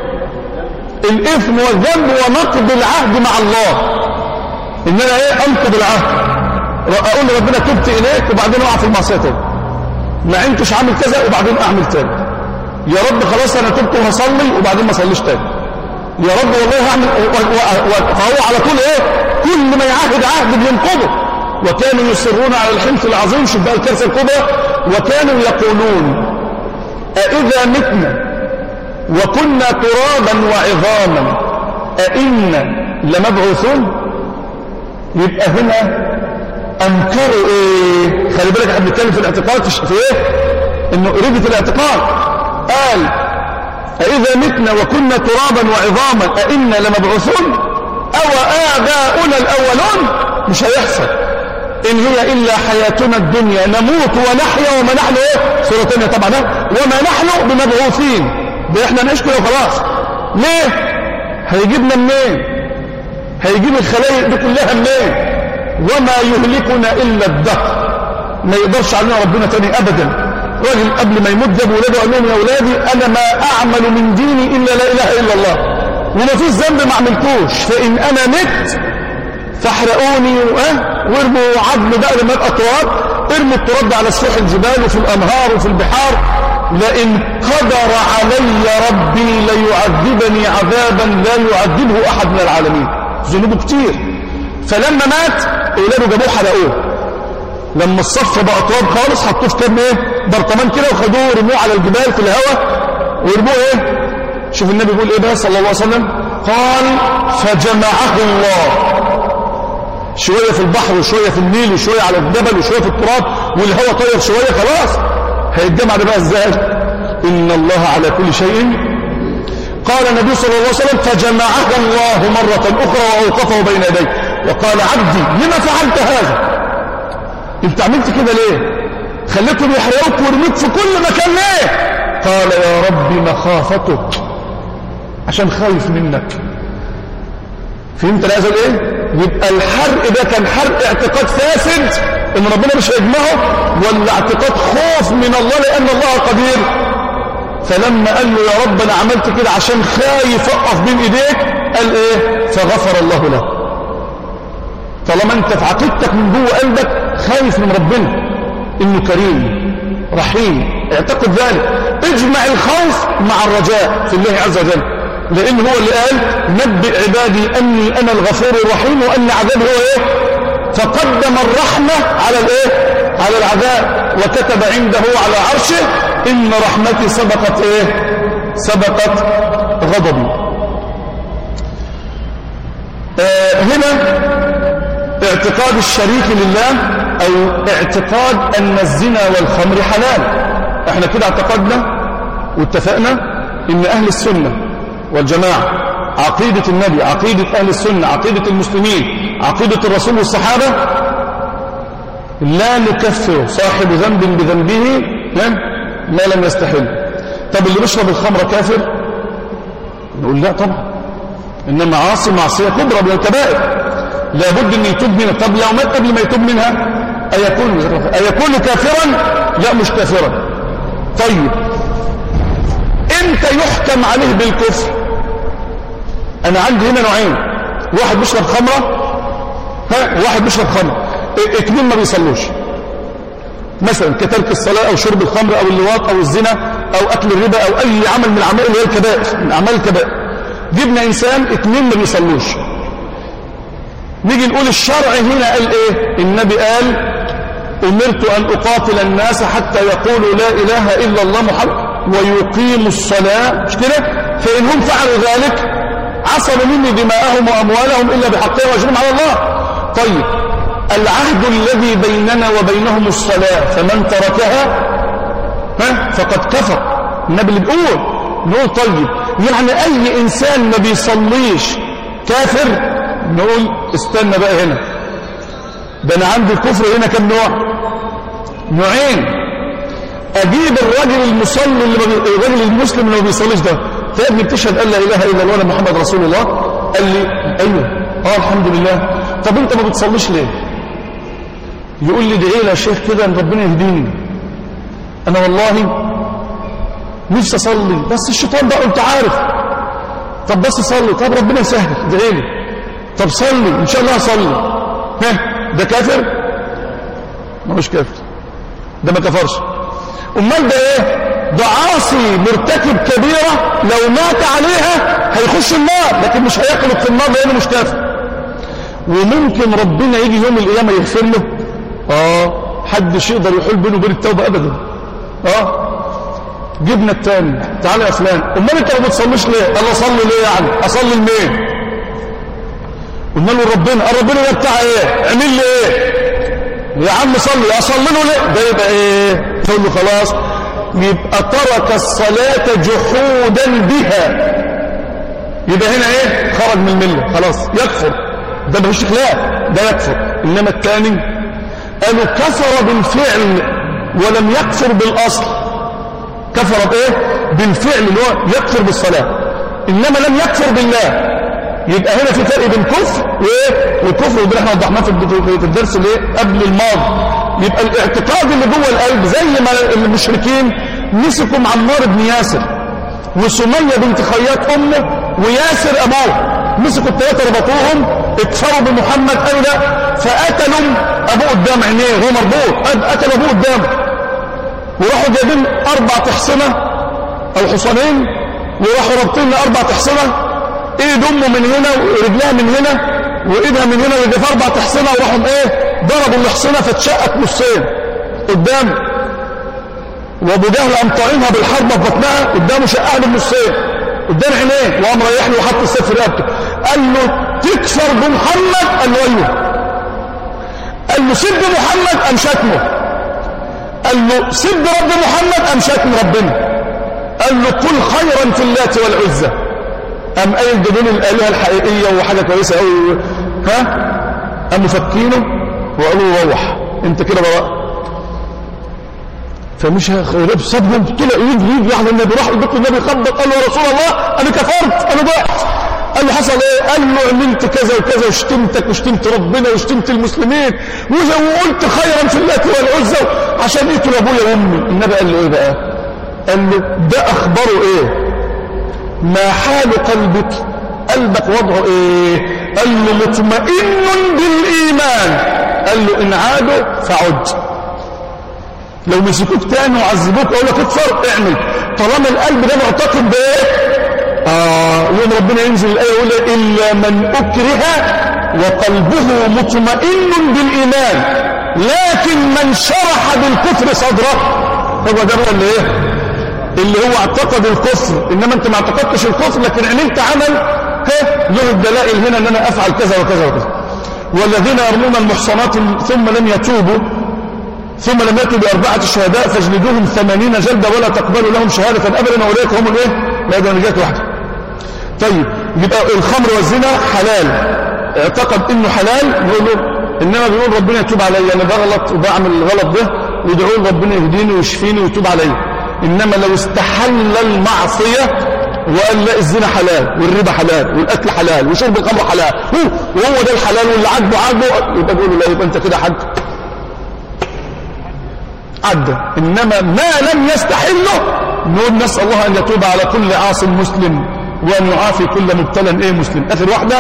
الاثم والذنب ونقض العهد مع الله ان انا ايه انقض العهد اقول لربنا تبت اليك وبعدين اقع في المعصيه تاني ما انتش عامل كذا وبعدين اعمل تاني يا رب خلاص انا تبت وهصلي وبعدين ما اصليش تاني يا رب والله هعمل فهو على طول ايه كل ما يعهد عهد بينقضه وكانوا يصرون على الحنث العظيم شوف بقى الكارثه الكبرى وكانوا يقولون أإذا متنا وكنا ترابا وعظاما أئنا لمبعوثون يبقى هنا أنكروا إيه خلي بالك احنا بنتكلم في الاعتقاد في إيه إنه ريبة الاعتقاد قال أئذا متنا وكنا ترابا وعظاما أئنا لمبعوثون أو آباؤنا الأولون مش هيحصل إن هي إلا حياتنا الدنيا نموت ونحيا وما نحن إيه سورة تانية طبعا وما نحن بمبعوثين ده احنا نعيش كده وخلاص ليه هيجيبنا منين هيجيب الخلايق دي كلها منين وما يهلكنا إلا الدهر ما يقدرش علينا ربنا تاني أبدا راجل قبل ما يموت جاب ولاده قال لهم يا ولادي أنا ما أعمل من ديني إلا لا إله إلا الله وما فيش ذنب ما عملتوش فإن أنا مت فاحرقوني اه وارموا عظم بقى لما يبقى تراب ارموا التراب على سفح الجبال وفي الأنهار وفي البحار لئن قدر علي ربي ليعذبني عذابا لا يعذبه أحد من العالمين ذنوبه كتير فلما مات اولاده جابوه حرقوه لما الصف بقى تراب خالص حطوه في كام ايه برطمان كده وخدوه رموه على الجبال في الهواء ورموه ايه شوف النبي بيقول ايه بقى صلى الله عليه وسلم قال فجمعه الله شوية في البحر وشوية في النيل وشوية على الجبل وشوية في التراب والهواء طير شوية خلاص هيتجمع ده بقى ازاي ان الله على كل شيء قال النبي صلى الله عليه وسلم فجمعه الله مرة أخرى وأوقفه بين يديه وقال عبدي لما فعلت هذا انت عملت كده ليه خليتهم يحرقوك ويرميك في كل مكان ليه قال يا رب مخافتك عشان خايف منك فهمت الأزل ايه يبقى الحرق ده كان حرق اعتقاد فاسد ان ربنا مش هيجمعه ولا اعتقاد خوف من الله لان الله قدير فلما قال له يا رب انا عملت كده عشان خايف اقف بين ايديك قال ايه فغفر الله له طالما انت في عقيدتك من جوه قلبك خايف من ربنا انه كريم رحيم اعتقد ذلك اجمع الخوف مع الرجاء في الله عز وجل لان هو اللي قال نبئ عبادي اني انا الغفور الرحيم وان عذابي هو ايه فقدم الرحمة على الايه على العذاب وكتب عنده على عرشه ان رحمتي سبقت ايه سبقت غضبي آه هنا اعتقاد الشريك لله او اعتقاد ان الزنا والخمر حلال احنا كده اعتقدنا واتفقنا ان اهل السنة والجماعة عقيدة النبي عقيدة أهل السنة عقيدة المسلمين عقيدة الرسول والصحابة لا نكفر صاحب ذنب بذنبه ما لم يستحل طب اللي بيشرب الخمر كافر نقول لا طبعا إنما عاصي معصية كبرى من الكبائر لابد أن يتوب منها طب لو مات قبل ما يتوب منها أيكون, أيكون كافرا لا مش كافرا طيب امتى يحكم عليه بالكفر انا عندي هنا نوعين واحد بيشرب خمرة ها واحد بيشرب خمرة اتنين ما بيصلوش مثلا كترك الصلاة او شرب الخمر او اللواط او الزنا او اكل الربا او اي عمل من الاعمال اللي هي الكبائر من اعمال الكبائر جبنا انسان اتنين ما بيصلوش نيجي نقول الشرع هنا قال ايه النبي قال امرت ان اقاتل الناس حتى يقولوا لا اله الا الله محمد ويقيموا الصلاة مش كده فإن هم فعلوا ذلك عصموا مني دماءهم وأموالهم إلا بحقها واجبهم على الله طيب العهد الذي بيننا وبينهم الصلاة فمن تركها ها فقد كفر النبي اللي بيقول نقول طيب يعني اي انسان ما بيصليش كافر نقول استنى بقى هنا ده انا عندي الكفر هنا كم نوع نوعين اجيب الراجل المصلي اللي بي... الراجل المسلم اللي ما بيصليش ده فابني بتشهد ان لا اله الا الله محمد رسول الله قال لي ايوه اه الحمد لله طب انت ما بتصليش ليه يقول لي ادعي لي يا شيخ كده ان ربنا يهديني انا والله نفسي اصلي بس الشيطان بقى انت عارف طب بس صلي طب ربنا يسهل ادعي لي طب صلي ان شاء الله هصلي ها ده كافر ما مش كافر ده ما كفرش امال ده ايه ده عاصي مرتكب كبيرة لو مات عليها هيخش النار لكن مش هيخلق في النار لانه مش كافر وممكن ربنا يجي يوم القيامة يغفر له اه حدش يقدر يحول بينه وبين التوبة ابدا اه جبنا التاني تعالى يا فلان امال انت ما بتصليش ليه قال اصلي ليه يعني اصلي لمين قلنا له ربنا ربنا ده بتاع ايه اعمل لي ايه يا عم صلي اصلي له ليه ده يبقى ايه تقول له خلاص يبقى ترك الصلاة جحودا بها يبقى هنا ايه خرج من الملة خلاص يكفر ده مفيش خلاف ده يكفر انما الثاني قالوا كفر بالفعل ولم يكفر بالاصل كفر بايه بالفعل اللي هو يكفر بالصلاة انما لم يكفر بالله يبقى هنا في فرق بين كفر وايه والكفر وده احنا وضحناه في الدرس اللي قبل الماضي يبقى الاعتقاد اللي جوه القلب زي ما المشركين مسكوا عمار بن ياسر وسمية بنت خياط امه وياسر ابوه مسكوا الثلاثه ربطوهم اكفروا بمحمد قالوا لا فقتلوا ابوه قدام عينيه هو مربوط قتلوا ابوه قدامه وراحوا جايبين اربع تحصنه او حصانين وراحوا رابطين اربع تحصنه ايد امه من هنا ورجلها من هنا وايدها من هنا ودي في اربع تحصنه وراحوا ايه ضربوا الحصنه فاتشقت نصين قدام وابو جهل قام طاعنها بالحربه في بطنها قدامه شقها بالنصين قدام عينيه وقام رايح له وحط السيف في رقبته قال له تكفر بمحمد قال له ايوه قال له سب محمد قام شتمه قال له سب رب محمد قام شتم ربنا قال له قل خيرا في اللات والعزى قام قايل ده دول الالهه الحقيقيه وحاجه كويسه قوي ها قاموا فكينه وقالوا له روح انت كده براء فمش خيرب صدمه طلع يجري يجري على النبي راح البيت النبي خبط قال له يا رسول الله انا كفرت انا ضعت قال له حصل ايه قال له عملت كذا وكذا وشتمتك وشتمت ربنا وشتمت المسلمين وقلت خيرا في اللات والعزى عشان يقتل ابويا وامي النبي قال له ايه بقى قال له ده اخباره ايه ما حال قلبك قلبك وضعه ايه قال له مطمئن بالايمان قال له ان عادوا فعد لو مسكوك تاني وعذبوك اقول لك اكفر اعمل طالما القلب ده معتقد بايه اه يوم ربنا ينزل الايه يقول الا من اكره وقلبه مطمئن بالايمان لكن من شرح بالكفر صدره هو ده بقى اللي ايه اللي هو اعتقد الكفر انما انت ما اعتقدتش الكفر لكن عملت عمل ها له الدلائل هنا ان انا افعل كذا وكذا وكذا والذين يرمون المحصنات ثم لم يتوبوا ثم لم يأتوا بأربعة شهداء فاجلدوهم ثمانين جلدة ولا تقبلوا لهم شهادة أبدا وأولئك هم الإيه؟ لا ده نجاة واحدة طيب يبقى الخمر والزنا حلال اعتقد إنه حلال نقول له إنما بيقول ربنا يتوب علي أنا ده غلط وبعمل الغلط ده ويدعوا ربنا يهديني ويشفيني ويتوب علي إنما لو استحل المعصية وقال لا الزنا حلال والربا حلال والأكل حلال وشرب الخمر حلال وهو ده الحلال واللي عاجبه عاجبه يبقى بيقول لا يبقى أنت كده حد عدى إنما ما لم يستحله نقول نسأل الله أن يتوب على كل عاص مسلم وأن يعافي كل مبتلى إيه مسلم آخر واحدة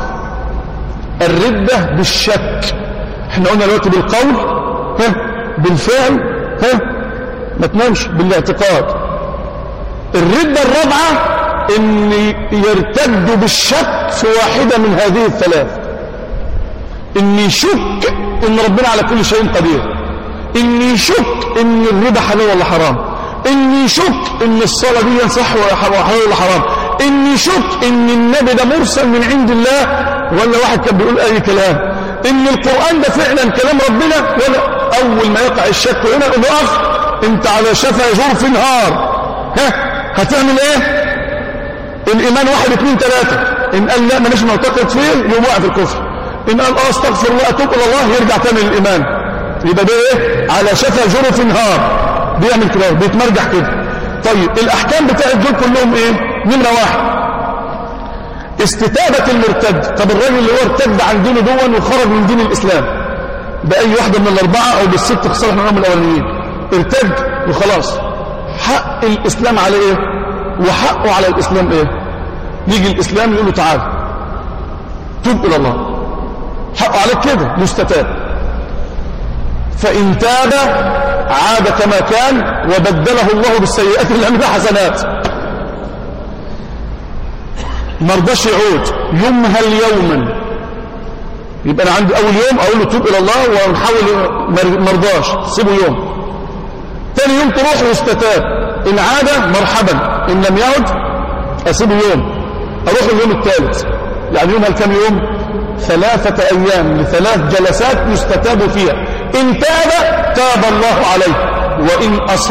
الردة بالشك احنا قلنا دلوقتي بالقول ها بالفعل ها ما تنامش بالاعتقاد الردة الرابعة ان يرتد بالشك في واحدة من هذه الثلاث ان يشك ان ربنا على كل شيء قدير ان يشك ان الربا حلال ولا حرام ان يشك ان الصلاة دي صح ولا حلال ولا حرام ان يشك ان النبي ده مرسل من عند الله ولا واحد كان بيقول اي كلام ان القرآن ده فعلا كلام ربنا ولا اول ما يقع الشك هنا يقول له اخ انت على شفا جرف نهار ها هتعمل ايه الإيمان واحد اثنين ثلاثة إن قال لا مانيش معتقد فيه يقوم واقع في الكفر إن قال اه استغفر الله أتوب إلى الله يرجع تاني للإيمان يبقى ده إيه على شفا جرف نهار بيعمل كده بيتمرجح كده طيب الأحكام بتاعت دول كلهم إيه نمرة واحد استتابة المرتد طب الراجل اللي هو ارتد عن دينه دون وخرج من دين الإسلام بأي واحدة من الأربعة أو بالست خسارة من الأولانيين ارتد وخلاص حق الإسلام على إيه وحقه على الإسلام إيه يجي الإسلام يقول له تعال توب إلى الله حقه عليك كده يستتاب فإن تاب عاد كما كان وبدله الله بالسيئات اللي عملها حسنات ما رضاش يعود يمهل يوما يبقى انا عندي اول يوم اقول له توب الى الله ونحاول ما رضاش سيبه يوم تاني يوم تروح واستتاب ان عاد مرحبا ان لم يعد اسيبه يوم اروح اليوم الثالث يعني يوم كم يوم ثلاثة ايام لثلاث جلسات يستتاب فيها ان تاب تاب الله عليه وان اصر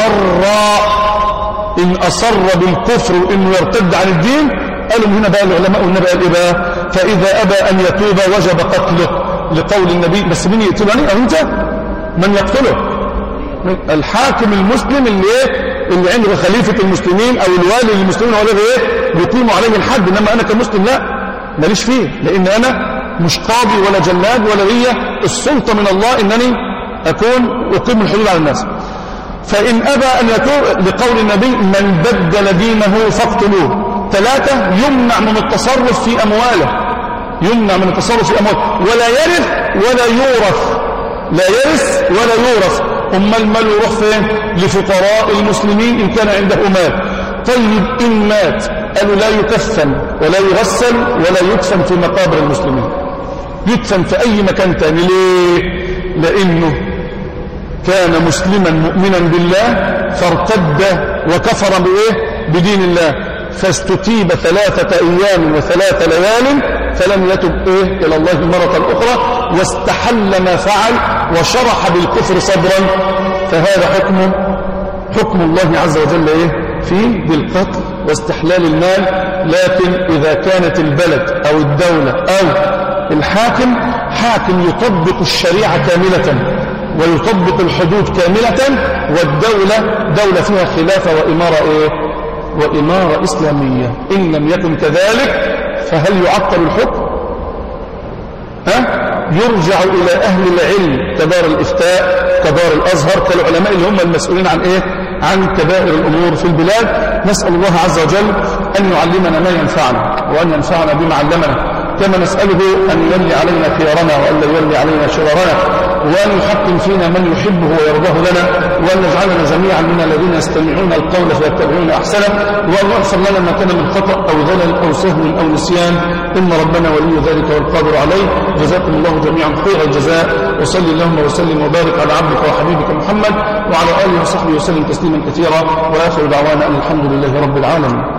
ان اصر بالكفر وانه يرتد عن الدين قالوا هنا بقى العلماء والنبي قال ايه بقى فاذا ابى ان يتوب وجب قتله لقول النبي بس مين يقتله يعني او انت من يقتله الحاكم المسلم اللي ايه اللي عنده خليفه المسلمين او الوالي للمسلمين ولا ايه بيقيموا عليه الحد انما انا كمسلم لا ماليش فيه لان انا مش قاضي ولا جلاد ولا ليا السلطه من الله انني اكون اقيم الحدود على الناس فان ابى ان يتوب لقول النبي من بدل دينه فاقتلوه ثلاثة يمنع من التصرف في أمواله يمنع من التصرف في أمواله ولا يرث ولا يورث لا يرث ولا يورث أما المال يروح فين لفقراء المسلمين إن كان عنده مال طيب إن مات قالوا لا يكفن ولا يغسل ولا يدفن في مقابر المسلمين يدفن في أي مكان تاني ليه لأنه كان مسلما مؤمنا بالله فارتد وكفر بإيه بدين الله فاستتيب ثلاثة أيام وثلاث ليال فلم يتب إيه إلى الله مرة أخرى واستحل ما فعل وشرح بالكفر صدرا فهذا حكم حكم الله عز وجل إيه فيه بالقتل واستحلال المال لكن إذا كانت البلد أو الدولة أو الحاكم حاكم يطبق الشريعة كاملة ويطبق الحدود كاملة والدولة دولة فيها خلافة وإمارة إيه وإمارة إسلامية إن لم يكن كذلك فهل يعطل الحكم ها؟ يرجع إلى أهل العلم كدار الإفتاء كدار الأزهر كالعلماء اللي هم المسؤولين عن إيه عن كبائر الأمور في البلاد نسأل الله عز وجل أن يعلمنا ما ينفعنا وأن ينفعنا بما علمنا كما نسأله أن يولي علينا خيارنا وأن لا يولي علينا شرارنا وأن يحكم فينا من يحبه ويرضاه لنا وأن يجعلنا جميعا من الذين يستمعون القول فيتبعون أحسنه وأن يغفر لنا ما كان من خطأ أو ظلل أو سهو أو نسيان إن ربنا ولي ذلك والقادر عليه جزاكم الله جميعا خير الجزاء وصلي اللهم وسلم وبارك على عبدك وحبيبك محمد وعلى آله وصحبه وسلم تسليما كثيرا وآخر دعوانا أن الحمد لله رب العالمين